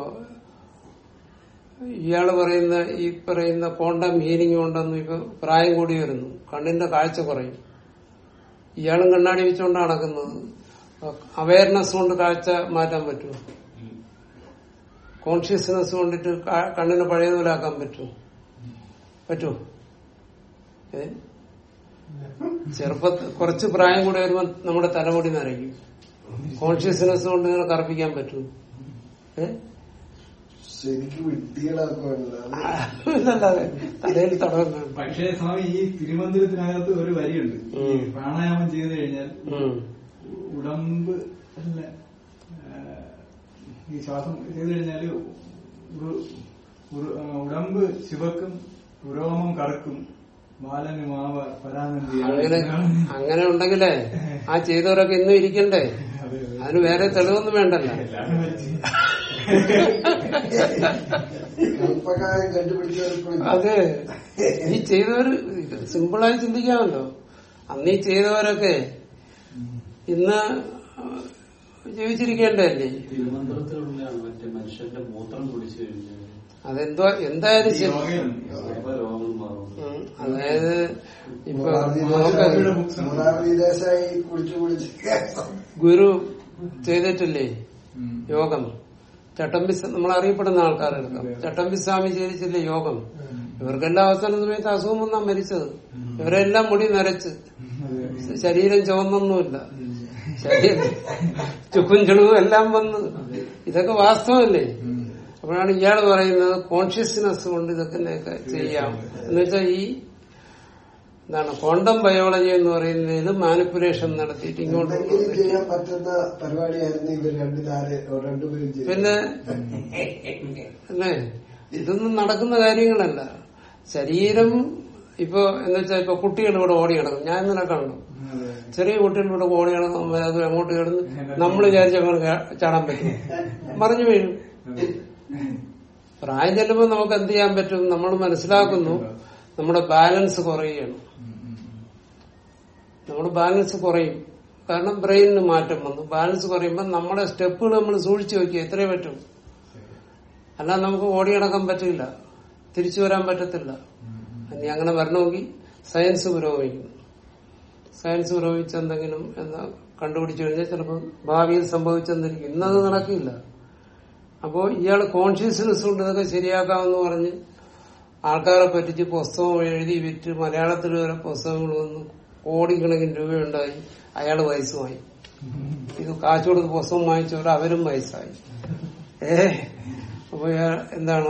ഇയാള് പറയുന്ന ഈ പറയുന്ന ക്വാണ്ടം ഹീലിംഗ് കൊണ്ടൊന്നും ഇപ്പൊ പ്രായം കൂടി വരുന്നു കണ്ണിന്റെ കാഴ്ച കുറയും ഇയാളും കണ്ണാടി വെച്ചുകൊണ്ടാണ് നടക്കുന്നത് അവയർനെസ് കൊണ്ട് കാഴ്ച മാറ്റാൻ പറ്റുമോ കോൺഷ്യസ്നെസ് കൊണ്ടിട്ട് കാ- കണ്ണിനെ പഴയതുപോലാക്കാൻ പറ്റുമോ പറ്റുമോ ഏ ചെറുപ്പത്തിൽ കുറച്ച് പ്രായം കൂടി വരുമ്പോൾ നമ്മുടെ തലമുടി നരയ്ക്കും കോൺഷ്യസ്നെസ് കൊണ്ട് ഇങ്ങനെ കറുപ്പിക്കാൻ പറ്റുമോ ഏ ശരിക്കും വിഡ്ഢികളാക്കുവാണല്ലോ അത് അല്ലാതെ തലയിൽ തടവുന്നുണ്ട് പക്ഷേ സ്വാമി ഈ തിരുമന്ദിരത്തിനകത്ത് ഒരു വരിയുണ്ട് ഈ ഉം. പ്രാണായാമം ചെയ്തു കഴിഞ്ഞാൽ ഉം. ഉടമ്പ് അല്ല ആ, ഈ ശ്വാസം ചെയ്ത് കഴിഞ്ഞാല് ഉറു- ഉറു- ആ, ഉടമ്പ് ശിവക്കും ഉരോമം കറക്കും ബാലന് മാവ പരാനന്ദി അങ്ങനെ അങ്ങനെ ഉണ്ടെങ്കിലേ ആ ചെയ്തവരൊക്കെ ഇന്നും ഇരിക്കണ്ടേ അതിന് വേറെ തെളിവൊന്നും വേണ്ടല്ലോ കൽപ്പകായം കണ്ടുപിടിച്ചവരിപ്പോൾ അതെ ഈ ചെയ്തവര് സിമ്പിളായി ചിന്തിക്കാമല്ലോ അന്ന് ഈ ചെയ്തവരൊക്കെ ഇന്ന് ജീവിച്ചിരിക്കേണ്ടതല്ലേ തിരുവനന്തപുരത്തിലുള്ളതാണ് മറ്റേ മനുഷ്യന്റെ മൂത്രം കുടിച്ചു കഴിഞ്ഞാൽ അതെന്തോ എന്തായാലും ശരി സർവ്വ രോഗങ്ങൾ മാറും ഉം, അതായത് ഇപ്പൊ മുറാർജി നമുക്ക് ദേശായി മുറാർജി ദേശായി കുളിച്ചു കുളിച്ച് ഗുരു ചെയ്തിട്ടില്ലേ യോഗം ചട്ടമ്പി നമ്മൾ അറിയപ്പെടുന്ന ആൾക്കാരെടുക്കാം ചട്ടമ്പി സ്വാമി ചെയ്തിട്ടില്ലേ യോഗം ഇവർക്കെല്ലാം അവസാന സമയത്ത് അസുഖം വന്നാ മരിച്ചത് ഇവരെല്ലാം മുടി നരച്ച് ശരീരം ചുവന്നൊന്നുമില്ല ശരീരം ചുക്കും ചുളുവും എല്ലാം വന്ന് ഇതൊക്കെ വാസ്തവല്ലേ അപ്പോഴാണ് ഇയാൾ പറയുന്നത് കോൺഷ്യസ്നെസ് കൊണ്ട് ഇതൊക്കെ ഒക്കെ ചെയ്യാം എന്ന് വെച്ചാൽ ഈ എന്താണ് ക്വാണ്ടം ബയോളജി എന്ന് പറയുന്നതിൽ മാനിപ്പുലേഷൻ നടത്തിയിട്ട് ഇങ്ങോട്ട് എന്തെങ്കിലും ചെയ്യാൻ പറ്റുന്ന പരിപാടിയായിരുന്നു ഇവർ രണ്ടിലാരെ രണ്ടുപേരും ചെയ്തത്. പിന്നെ അല്ലേ ഇതൊന്നും നടക്കുന്ന കാര്യങ്ങളല്ല ശരീരം ഇപ്പൊ എന്ന് വെച്ചാൽ ഇപ്പൊ കുട്ടികൾ ഇവിടെ ഓടി കിടക്കും ഞാൻ ഇന്നലെ കണ്ടു ചെറിയ കുട്ടികൾ ഇവിടെ ഓടി കിടക്കും അത് അങ്ങോട്ട് കിടന്ന് നമ്മൾ വിചാരിച്ച അങ്ങനെ ചാ- ചാടാൻ പറ്റും മറിഞ്ഞു വീഴും പ്രായം ചെല്ലുമ്പോൾ നമുക്ക് എന്ത് ചെയ്യാൻ പറ്റും നമ്മൾ മനസ്സിലാക്കുന്നു നമ്മുടെ ബാലൻസ് കുറയുകയാണ് നമ്മുടെ ബാലൻസ് കുറയും കാരണം ബ്രെയിനിന് മാറ്റം വന്നു ബാലൻസ് കുറയുമ്പോൾ നമ്മുടെ സ്റ്റെപ്പുകൾ നമ്മൾ സൂക്ഷിച്ചു നോക്കി എത്രയേ പറ്റും അല്ലാതെ നമുക്ക് ഓടി നടക്കാൻ പറ്റില്ല തിരിച്ചു വരാൻ പറ്റത്തില്ല ഇനി അങ്ങനെ വരണമെങ്കിൽ സയൻസ് പുരോഗമിക്കുന്നു സയൻസ് പുരോഗമിച്ച് എന്തെങ്കിലും എന്താ കണ്ടുപിടിച്ചു കഴിഞ്ഞാൽ ചിലപ്പോൾ ഭാവിയിൽ സംഭവിച്ചെന്നിരിക്കും ഇന്നത് നടക്കില്ല അപ്പോൾ ഇയാൾ കോൺഷ്യസ്നെസ് കൊണ്ട് ഇതൊക്കെ ശരിയാക്കാമെന്ന് പറഞ്ഞ് ആൾക്കാരെ പറ്റിച്ച് പുസ്തകം എഴുതി വിറ്റ് മലയാളത്തിൽ വരെ പുസ്തകങ്ങൾ വന്ന് കോടിക്കണക്കിന് രൂപയുണ്ടായി അയാൾ വയസ്സുമായി ഇത് കാശ് കൊടുത്ത് പുസ്തകം വാങ്ങിച്ചവർ അവരും വയസ്സായി ഏ അപ്പൊ ഇയാൾ എന്താണ്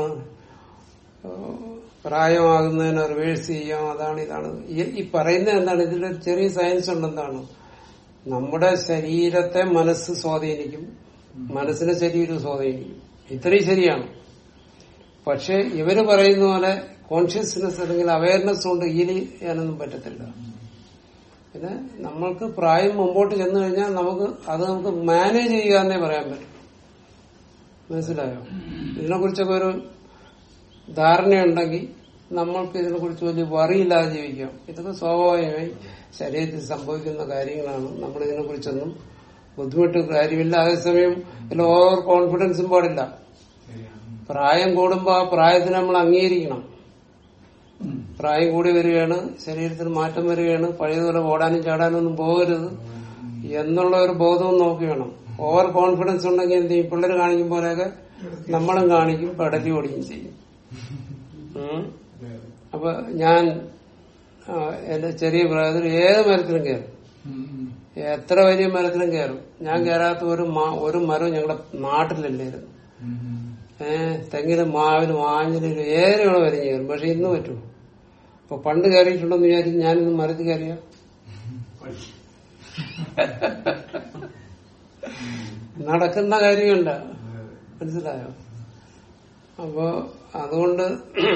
ഏഹ് പ്രായമാകുന്നതിനെ റിവേഴ്സ് ചെയ്യാം അതാണ് ഇതാണ് ഈ- ഈ പറയുന്നത് എന്താണ് ഇതിലൊരു ചെറിയ സയൻസ് ഉണ്ട് എന്താണ് നമ്മുടെ ശരീരത്തെ മനസ്സ് സ്വാധീനിക്കും മനസ്സിനെ ശരീരം സ്വാധീനിക്കും ഇത്രയും ശരിയാണ് പക്ഷെ ഇവര് പറയുന്ന പോലെ കോൺഷ്യസ്നെസ് അല്ലെങ്കിൽ അവയർനെസ് കൊണ്ട് ഹീൽ ചെയ്യാനൊന്നും പറ്റത്തില്ല പിന്നെ നമ്മൾക്ക് പ്രായം മുമ്പോട്ട് ചെന്നു കഴിഞ്ഞാൽ നമുക്ക് അത് നമുക്ക് മാനേജ് ചെയ്യുക എന്നേ പറയാൻ പറ്റും മനസ്സിലായോ ഇതിനെ കുറിച്ചൊക്കെ ഒരു ധാരണയുണ്ടെങ്കിൽ നമ്മൾക്ക് ഇതിനെ കുറിച്ച് വലിയ വറിയില്ലാതെ ജീവിക്കാം ഇതൊക്കെ സ്വാഭാവികമായി ശരീരത്തിൽ സംഭവിക്കുന്ന കാര്യങ്ങളാണ് നമ്മൾ ഇതിനെ കുറിച്ചൊന്നും ബുദ്ധിമുട്ട് കാര്യമില്ല അതേസമയം ഇതിൽ ഓവർ കോൺഫിഡൻസും പാടില്ല പ്രായം കൂടുമ്പോ ആ പ്രായത്തിന് നമ്മൾ അംഗീകരിക്കണം പ്രായം കൂടി വരികയാണ് ശരീരത്തിന് മാറ്റം വരികയാണ് പഴയതുപോലെ ഓടാനും ചാടാനും ഒന്നും പോകരുത് എന്നുള്ള ഒരു ബോധവും നോക്കി വേണം ഓവർ കോൺഫിഡൻസ് ഉണ്ടെങ്കിൽ എന്ത് ചെയ്യും പിള്ളേർ കാണിക്കും പോലെയൊക്കെ നമ്മളും കാണിക്കും പെടലി ഓടുകയും ചെയ്യും ഉം. അപ്പൊ ഞാൻ ആ, എന്റെ ചെറിയ പ്രായത്തിൽ ഏത് മരത്തിലും കയറും എത്ര വലിയ മരത്തിലും കയറും ഞാൻ കയറാത്ത ഒരു മ- ഒരു മരവും ഞങ്ങളുടെ നാട്ടിലല്ലായിരുന്നു ഏഹ് തെങ്ങിലും മാവിലും ആഞ്ഞിലും ഏറെ വരെ കയറും പക്ഷെ ഇന്ന് പറ്റൂ അപ്പൊ പണ്ട് കയറിയിട്ടുണ്ടെന്ന് വിചാരിച്ച് ഞാനിന്ന് മരത്തിൽ കയറിയ നടക്കുന്ന കാര്യമല്ല മനസ്സിലായോ അപ്പോ അതുകൊണ്ട്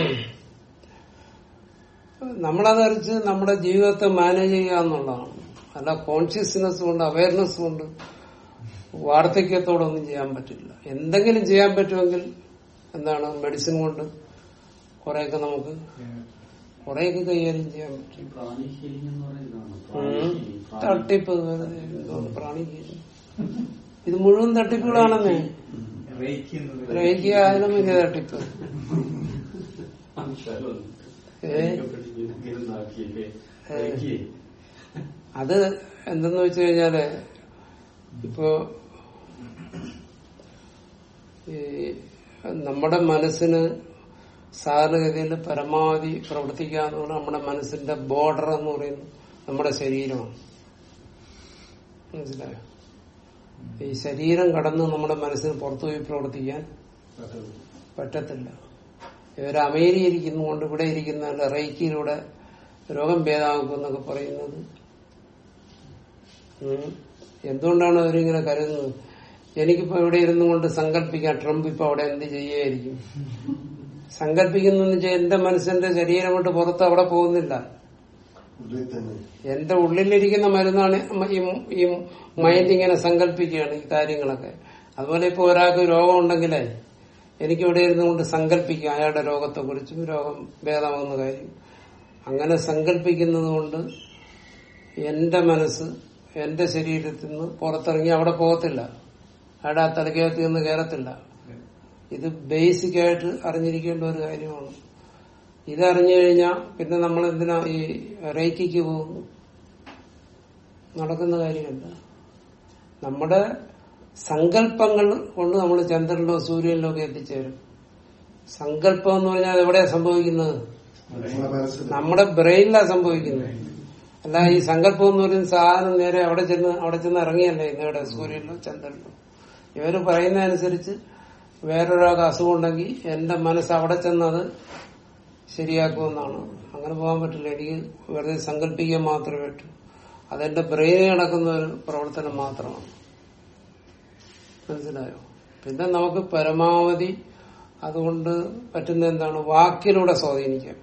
നമ്മളതറിച്ച് നമ്മുടെ ജീവിതത്തെ മാനേജ് ചെയ്യുക എന്നുള്ളതാണ് അല്ല കോൺഷ്യസ്നെസ് കൊണ്ട് അവയർനെസ് കൊണ്ട് വാർദ്ധക്യത്തോടൊന്നും ചെയ്യാൻ പറ്റില്ല എന്തെങ്കിലും ചെയ്യാൻ പറ്റുമെങ്കിൽ എന്താണ് മെഡിസിൻ കൊണ്ട് കുറെയൊക്കെ നമുക്ക് കുറെയൊക്കെ കൈകാര്യം ചെയ്യാൻ പറ്റും ഈ പ്രാണി ഹീലിംഗ് എന്ന് പറയുന്നതാണ് ഉം. പ്രാണി healing. പ്രാണി- തട്ടിപ്പ് വെറുതെ എന്തോന്ന് പ്രാണി healing. ഇത് മുഴുവൻ തട്ടിപ്പുകളാണെന്നേ റേക്ക് ആയാലും വലിയ തട്ടിപ്പ് ആൾക്കാരൊന്നും ഏ? ഐക്യപ്പെട്ട് ഇങ്ങനെ നാക്കിയല്ലേ? ഏ. റേക്കി. അത് എന്തെന്ന് വെച്ച് കഴിഞ്ഞാല് ഇപ്പോ ഈ നമ്മുടെ മനസ്സിന് സാധാരണഗതിയിൽ പരമാവധി പ്രവർത്തിക്കാന്ന് പറഞ്ഞാൽ നമ്മുടെ മനസ്സിന്റെ ബോർഡർ എന്ന് പറയുന്നത് നമ്മുടെ ശരീരമാണ് മനസ്സിലായോ ഈ ശരീരം കടന്ന് നമ്മുടെ മനസ്സിന് പുറത്തുപോയി പ്രവർത്തിക്കാൻ പറ്റത്തില്ല ഇവർ അമേരിക്ക ഇരിക്കുന്നതുകൊണ്ട് ഇവിടെ ഇരിക്കുന്ന റൈക്കിയിലൂടെ രോഗം ഭേദമാക്കും എന്നൊക്കെ പറയുന്നത് ഉം. എന്തുകൊണ്ടാണ് അവരിങ്ങനെ കരുതുന്നത് എനിക്കിപ്പോ ഇവിടെ ഇരുന്നു കൊണ്ട് സങ്കല്പിക്കാം ട്രംപ് ഇപ്പൊ അവിടെ എന്ത് ചെയ്യായിരിക്കും സങ്കല്പിക്കുന്നു വെച്ചാൽ എന്റെ മനസ്സിന്റെ ശരീരം കൊണ്ട് പുറത്ത് അവിടെ പോകുന്നില്ല ഉള്ളിൽ തന്നെ എന്റെ ഉള്ളിലിരിക്കുന്ന മരുന്നാണ് ഈ ഈ മൈൻഡ് ഇങ്ങനെ സങ്കല്പിക്കുകയാണ് ഈ കാര്യങ്ങളൊക്കെ അതുപോലെ ഇപ്പൊ ഒരാൾക്ക് രോഗം ഉണ്ടെങ്കിലേ എനിക്ക് ഇവിടെ ഇരുന്നു കൊണ്ട് സങ്കല്പിക്കാം അയാളുടെ രോഗത്തെ കുറിച്ചും രോഗം ഭേദമാകുന്ന കാര്യം അങ്ങനെ സങ്കല്പിക്കുന്നത് കൊണ്ട് എന്റെ മനസ്സ് എന്റെ ശരീരത്തിൽ നിന്ന് പുറത്തിറങ്ങി അവിടെ പോകത്തില്ല അയാളുടെ ആ തലക്കകത്ത് നിന്ന് കയറത്തില്ല ഇത് ബേസിക് ആയിട്ട് അറിഞ്ഞിരിക്കേണ്ട ഒരു കാര്യമാണ് ഇതറിഞ്ഞു കഴിഞ്ഞാൽ പിന്നെ നമ്മൾ എന്തിനാ ഈ റേക്കിക്ക് പോകുന്നു നടക്കുന്ന കാര്യമല്ല നമ്മുടെ സങ്കല്പങ്ങൾ കൊണ്ട് നമ്മൾ ചന്ദ്രനിലോ സൂര്യനിലോ ഒക്കെ എത്തിച്ചേരും സങ്കല്പം എന്ന് പറഞ്ഞാൽ എവിടെയാ സംഭവിക്കുന്നത് നമ്മുടെ മനസ്സിൽ നമ്മുടെ ബ്രെയിനിലാണ് സംഭവിക്കുന്നത് അല്ല ഈ സങ്കല്പം എന്ന് പറയുന്ന സാധനം നേരെ അവിടെ ചെന്ന് അവിടെ ചെന്ന് ഇറങ്ങിയല്ലേ ഇന്നിവിടെ സൂര്യനിലോ ചന്ദ്രനിലോ ഇവര് പറയുന്ന അനുസരിച്ച് വേറൊരാൾക്ക് അസുഖം ഉണ്ടെങ്കിൽ എന്റെ മനസ്സ് അവിടെ ചെന്നത് ശരിയാക്കുമെന്നാണ് അങ്ങനെ പോകാൻ പറ്റില്ല എനിക്ക് വെറുതെ സങ്കല്പിക്കാൻ മാത്രമേ പറ്റൂ അതെന്റെ ബ്രെയിനിൽ നടക്കുന്ന ഒരു പ്രവർത്തനം മാത്രമാണ് മനസ്സിലായോ പിന്നെ നമുക്ക് പരമാവധി അതുകൊണ്ട് പറ്റുന്ന എന്താണ് വാക്കിലൂടെ സ്വാധീനിക്കാം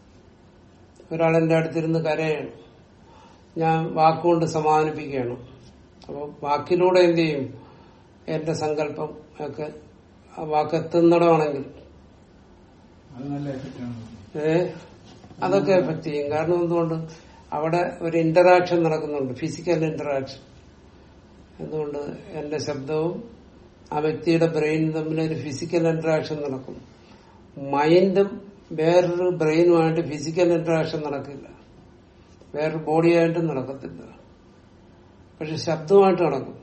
ഒരാൾ എന്റെ അടുത്തിരുന്ന് കരയാണ് ഞാൻ വാക്കുകൊണ്ട് സമാധാനിപ്പിക്കുകയാണ് അപ്പോൾ വാക്കിലൂടെ എന്ത് ചെയ്യും എന്റെ സങ്കല്പം ഒക്കെ ആ വാക്ക് എത്തുന്നിടമാണെങ്കിൽ അത് നല്ല എഫക്റ്റ് ആണ് ഏ അതൊക്കെ എഫക്ട് ചെയ്യും കാരണം എന്തുകൊണ്ട് അവിടെ ഒരു ഇന്ററാക്ഷൻ നടക്കുന്നുണ്ട് ഫിസിക്കൽ ഇന്ററാക്ഷൻ എന്തുകൊണ്ട് എന്റെ ശബ്ദവും ആ വ്യക്തിയുടെ ബ്രെയിനും തമ്മിൽ ഒരു ഫിസിക്കൽ ഇന്ററാക്ഷൻ നടക്കും മൈൻഡും വേറൊരു ബ്രെയിനുമായിട്ട് ഫിസിക്കൽ ഇന്ററാക്ഷൻ നടക്കില്ല വേറൊരു ബോഡിയായിട്ടും നടക്കത്തില്ല പക്ഷെ ശബ്ദമായിട്ട് നടക്കും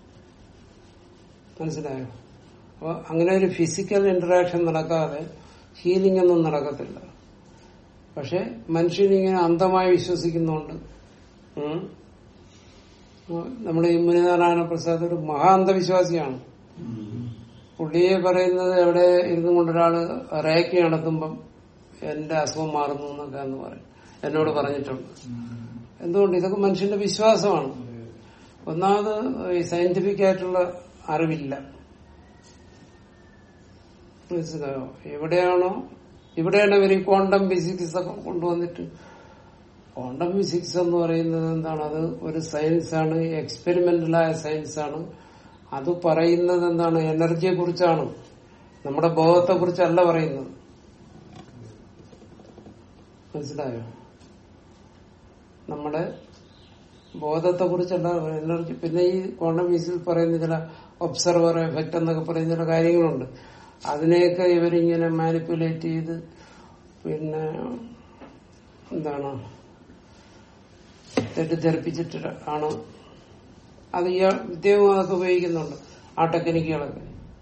മനസ്സിലായോ അപ്പൊ അങ്ങനെ ഒരു ഫിസിക്കൽ ഇന്ററാക്ഷൻ നടക്കാതെ ഹീലിംഗ് ഒന്നും നടക്കത്തില്ല പക്ഷെ മനുഷ്യനിങ്ങനെ അന്ധമായി വിശ്വസിക്കുന്നുണ്ട് ഉം. നമ്മുടെ ഈ മുനിനാരായണ പ്രസാദ് ഒരു മഹാ അന്ധവിശ്വാസിയാണ് പുള്ളിയെ പറയുന്നത് എവിടെ ഇരുന്നു കൊണ്ടൊരാള് റേക്ക് നടത്തുമ്പം എന്റെ അസുഖം മാറുന്നു എന്നൊക്കെ എന്ന് പറയും എന്നോട് പറഞ്ഞിട്ടുണ്ട് എന്തുകൊണ്ട് ഇതൊക്കെ മനുഷ്യന്റെ വിശ്വാസമാണ് ഒന്നാമത് ഈ സയന്റിഫിക് ആയിട്ടുള്ള അറിവില്ല മനസ്സിലായോ എവിടെയാണോ ഇവിടെയാണ് ഇവർ ഈ ക്വാണ്ടം ഫിസിക്സ് ഒക്കെ കൊണ്ടുവന്നിട്ട് ക്വാണ്ടം ഫിസിക്സ് എന്ന് പറയുന്നത് എന്താണ് അത് ഒരു സയൻസ് ആണ് എക്സ്പെരിമെന്റലായ സയൻസ് ആണ് അത് പറയുന്നത് എന്താണ് എനർജിയെ കുറിച്ചാണ് നമ്മുടെ ബോധത്തെ കുറിച്ചല്ല പറയുന്നത് മനസ്സിലായോ നമ്മുടെ ബോധത്തെ കുറിച്ചല്ല എനർജി പിന്നെ ഈ ക്വാണ്ടം ഫിസിക്സിൽ പറയുന്ന ചില ഒബ്സർവർ എഫക്ട് എന്നൊക്കെ പറയുന്ന ചില കാര്യങ്ങളുണ്ട് അതിനെയൊക്കെ ഇവരിങ്ങനെ മാനിപ്പുലേറ്റ് ചെയ്ത് പിന്നെ എന്താണ് തെറ്റിദ്ധരിപ്പിച്ചിട്ട് ആണ് അത് ഈ വിദ്യവും അതൊക്കെ ഉപയോഗിക്കുന്നുണ്ട് ആ ടെക്നിക്കുകളൊക്കെ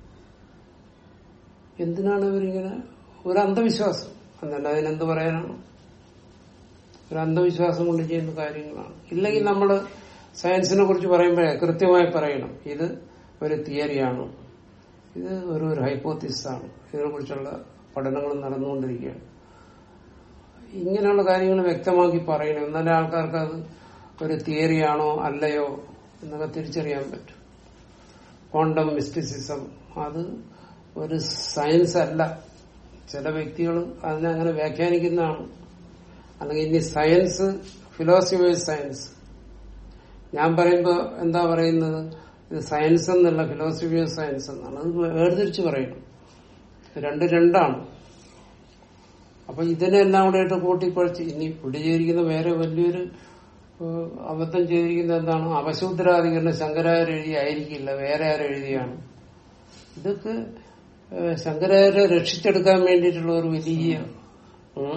എന്തിനാണ് ഇവരിങ്ങനെ ഒരു അന്ധവിശ്വാസം എന്നല്ല അതിനെന്ത് പറയാനാണ് ഒരു അന്ധവിശ്വാസം കൊണ്ട് ചെയ്യുന്ന കാര്യങ്ങളാണ് ഇല്ലെങ്കിൽ നമ്മൾ സയൻസിനെ കുറിച്ച് പറയുമ്പോഴേ കൃത്യമായി പറയണം ഇത് ഒരു തിയറിയാണ് ഇത് ഒരു ഒരു ഹൈപ്പോത്തിസ് ആണ് ഇതിനെ കുറിച്ചുള്ള പഠനങ്ങൾ നടന്നുകൊണ്ടിരിക്കുകയാണ് ഇങ്ങനെയുള്ള കാര്യങ്ങൾ വ്യക്തമാക്കി പറയണം എന്നാലേ ആൾക്കാർക്ക് അത് ഒരു തിയറിയാണോ അല്ലയോ എന്നൊക്കെ തിരിച്ചറിയാൻ പറ്റും ക്വാണ്ടം മിസ്റ്റിസിസം അത് ഒരു സയൻസ് അല്ല ചില വ്യക്തികൾ അതിനെ അങ്ങനെ വ്യാഖ്യാനിക്കുന്നതാണ് അല്ലെങ്കിൽ ഇനി സയൻസ് ഫിലോസഫി സയൻസ് ഞാൻ പറയുമ്പോ എന്താ പറയുന്നത് ഇത് സയൻസ് എന്നല്ല ഫിലോസഫി ഓഫ് സയൻസ് എന്നാണ് അത് വേർതിരിച്ച് പറയണം രണ്ട് രണ്ടാണ് അപ്പൊ ഇതിനെല്ലാം കൂടെ ആയിട്ട് കൂട്ടിക്കുഴച്ച് ഇനി ഇവിടെ ചെയ്തിരിക്കുന്ന വേറെ വലിയൊരു ഏഹ്, അബദ്ധം ചെയ്തിരിക്കുന്നത് എന്താണ് അവശൂദ്രാധികരണം ശങ്കരാചാര്യ എഴുതി ആയിരിക്കില്ല വേറെ ആരും എഴുതിയാണ് ഇതൊക്കെ ഏഹ്, ശങ്കരാചാര്യ രക്ഷിച്ചെടുക്കാൻ വേണ്ടിയിട്ടുള്ള ഒരു വലിയ ഉം,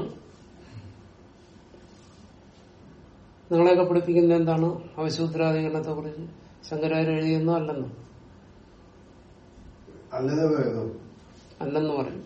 നിങ്ങളെയൊക്കെ പഠിപ്പിക്കുന്നത് എന്താണ് അവശൂദ്രാധികരണത്തെ കുറിച്ച് ശങ്കരാചാര്യ എഴുതിയെന്നോ അല്ലെന്നോ അല്ലെന്ന് പറയുന്നു അല്ലെന്ന് പറയും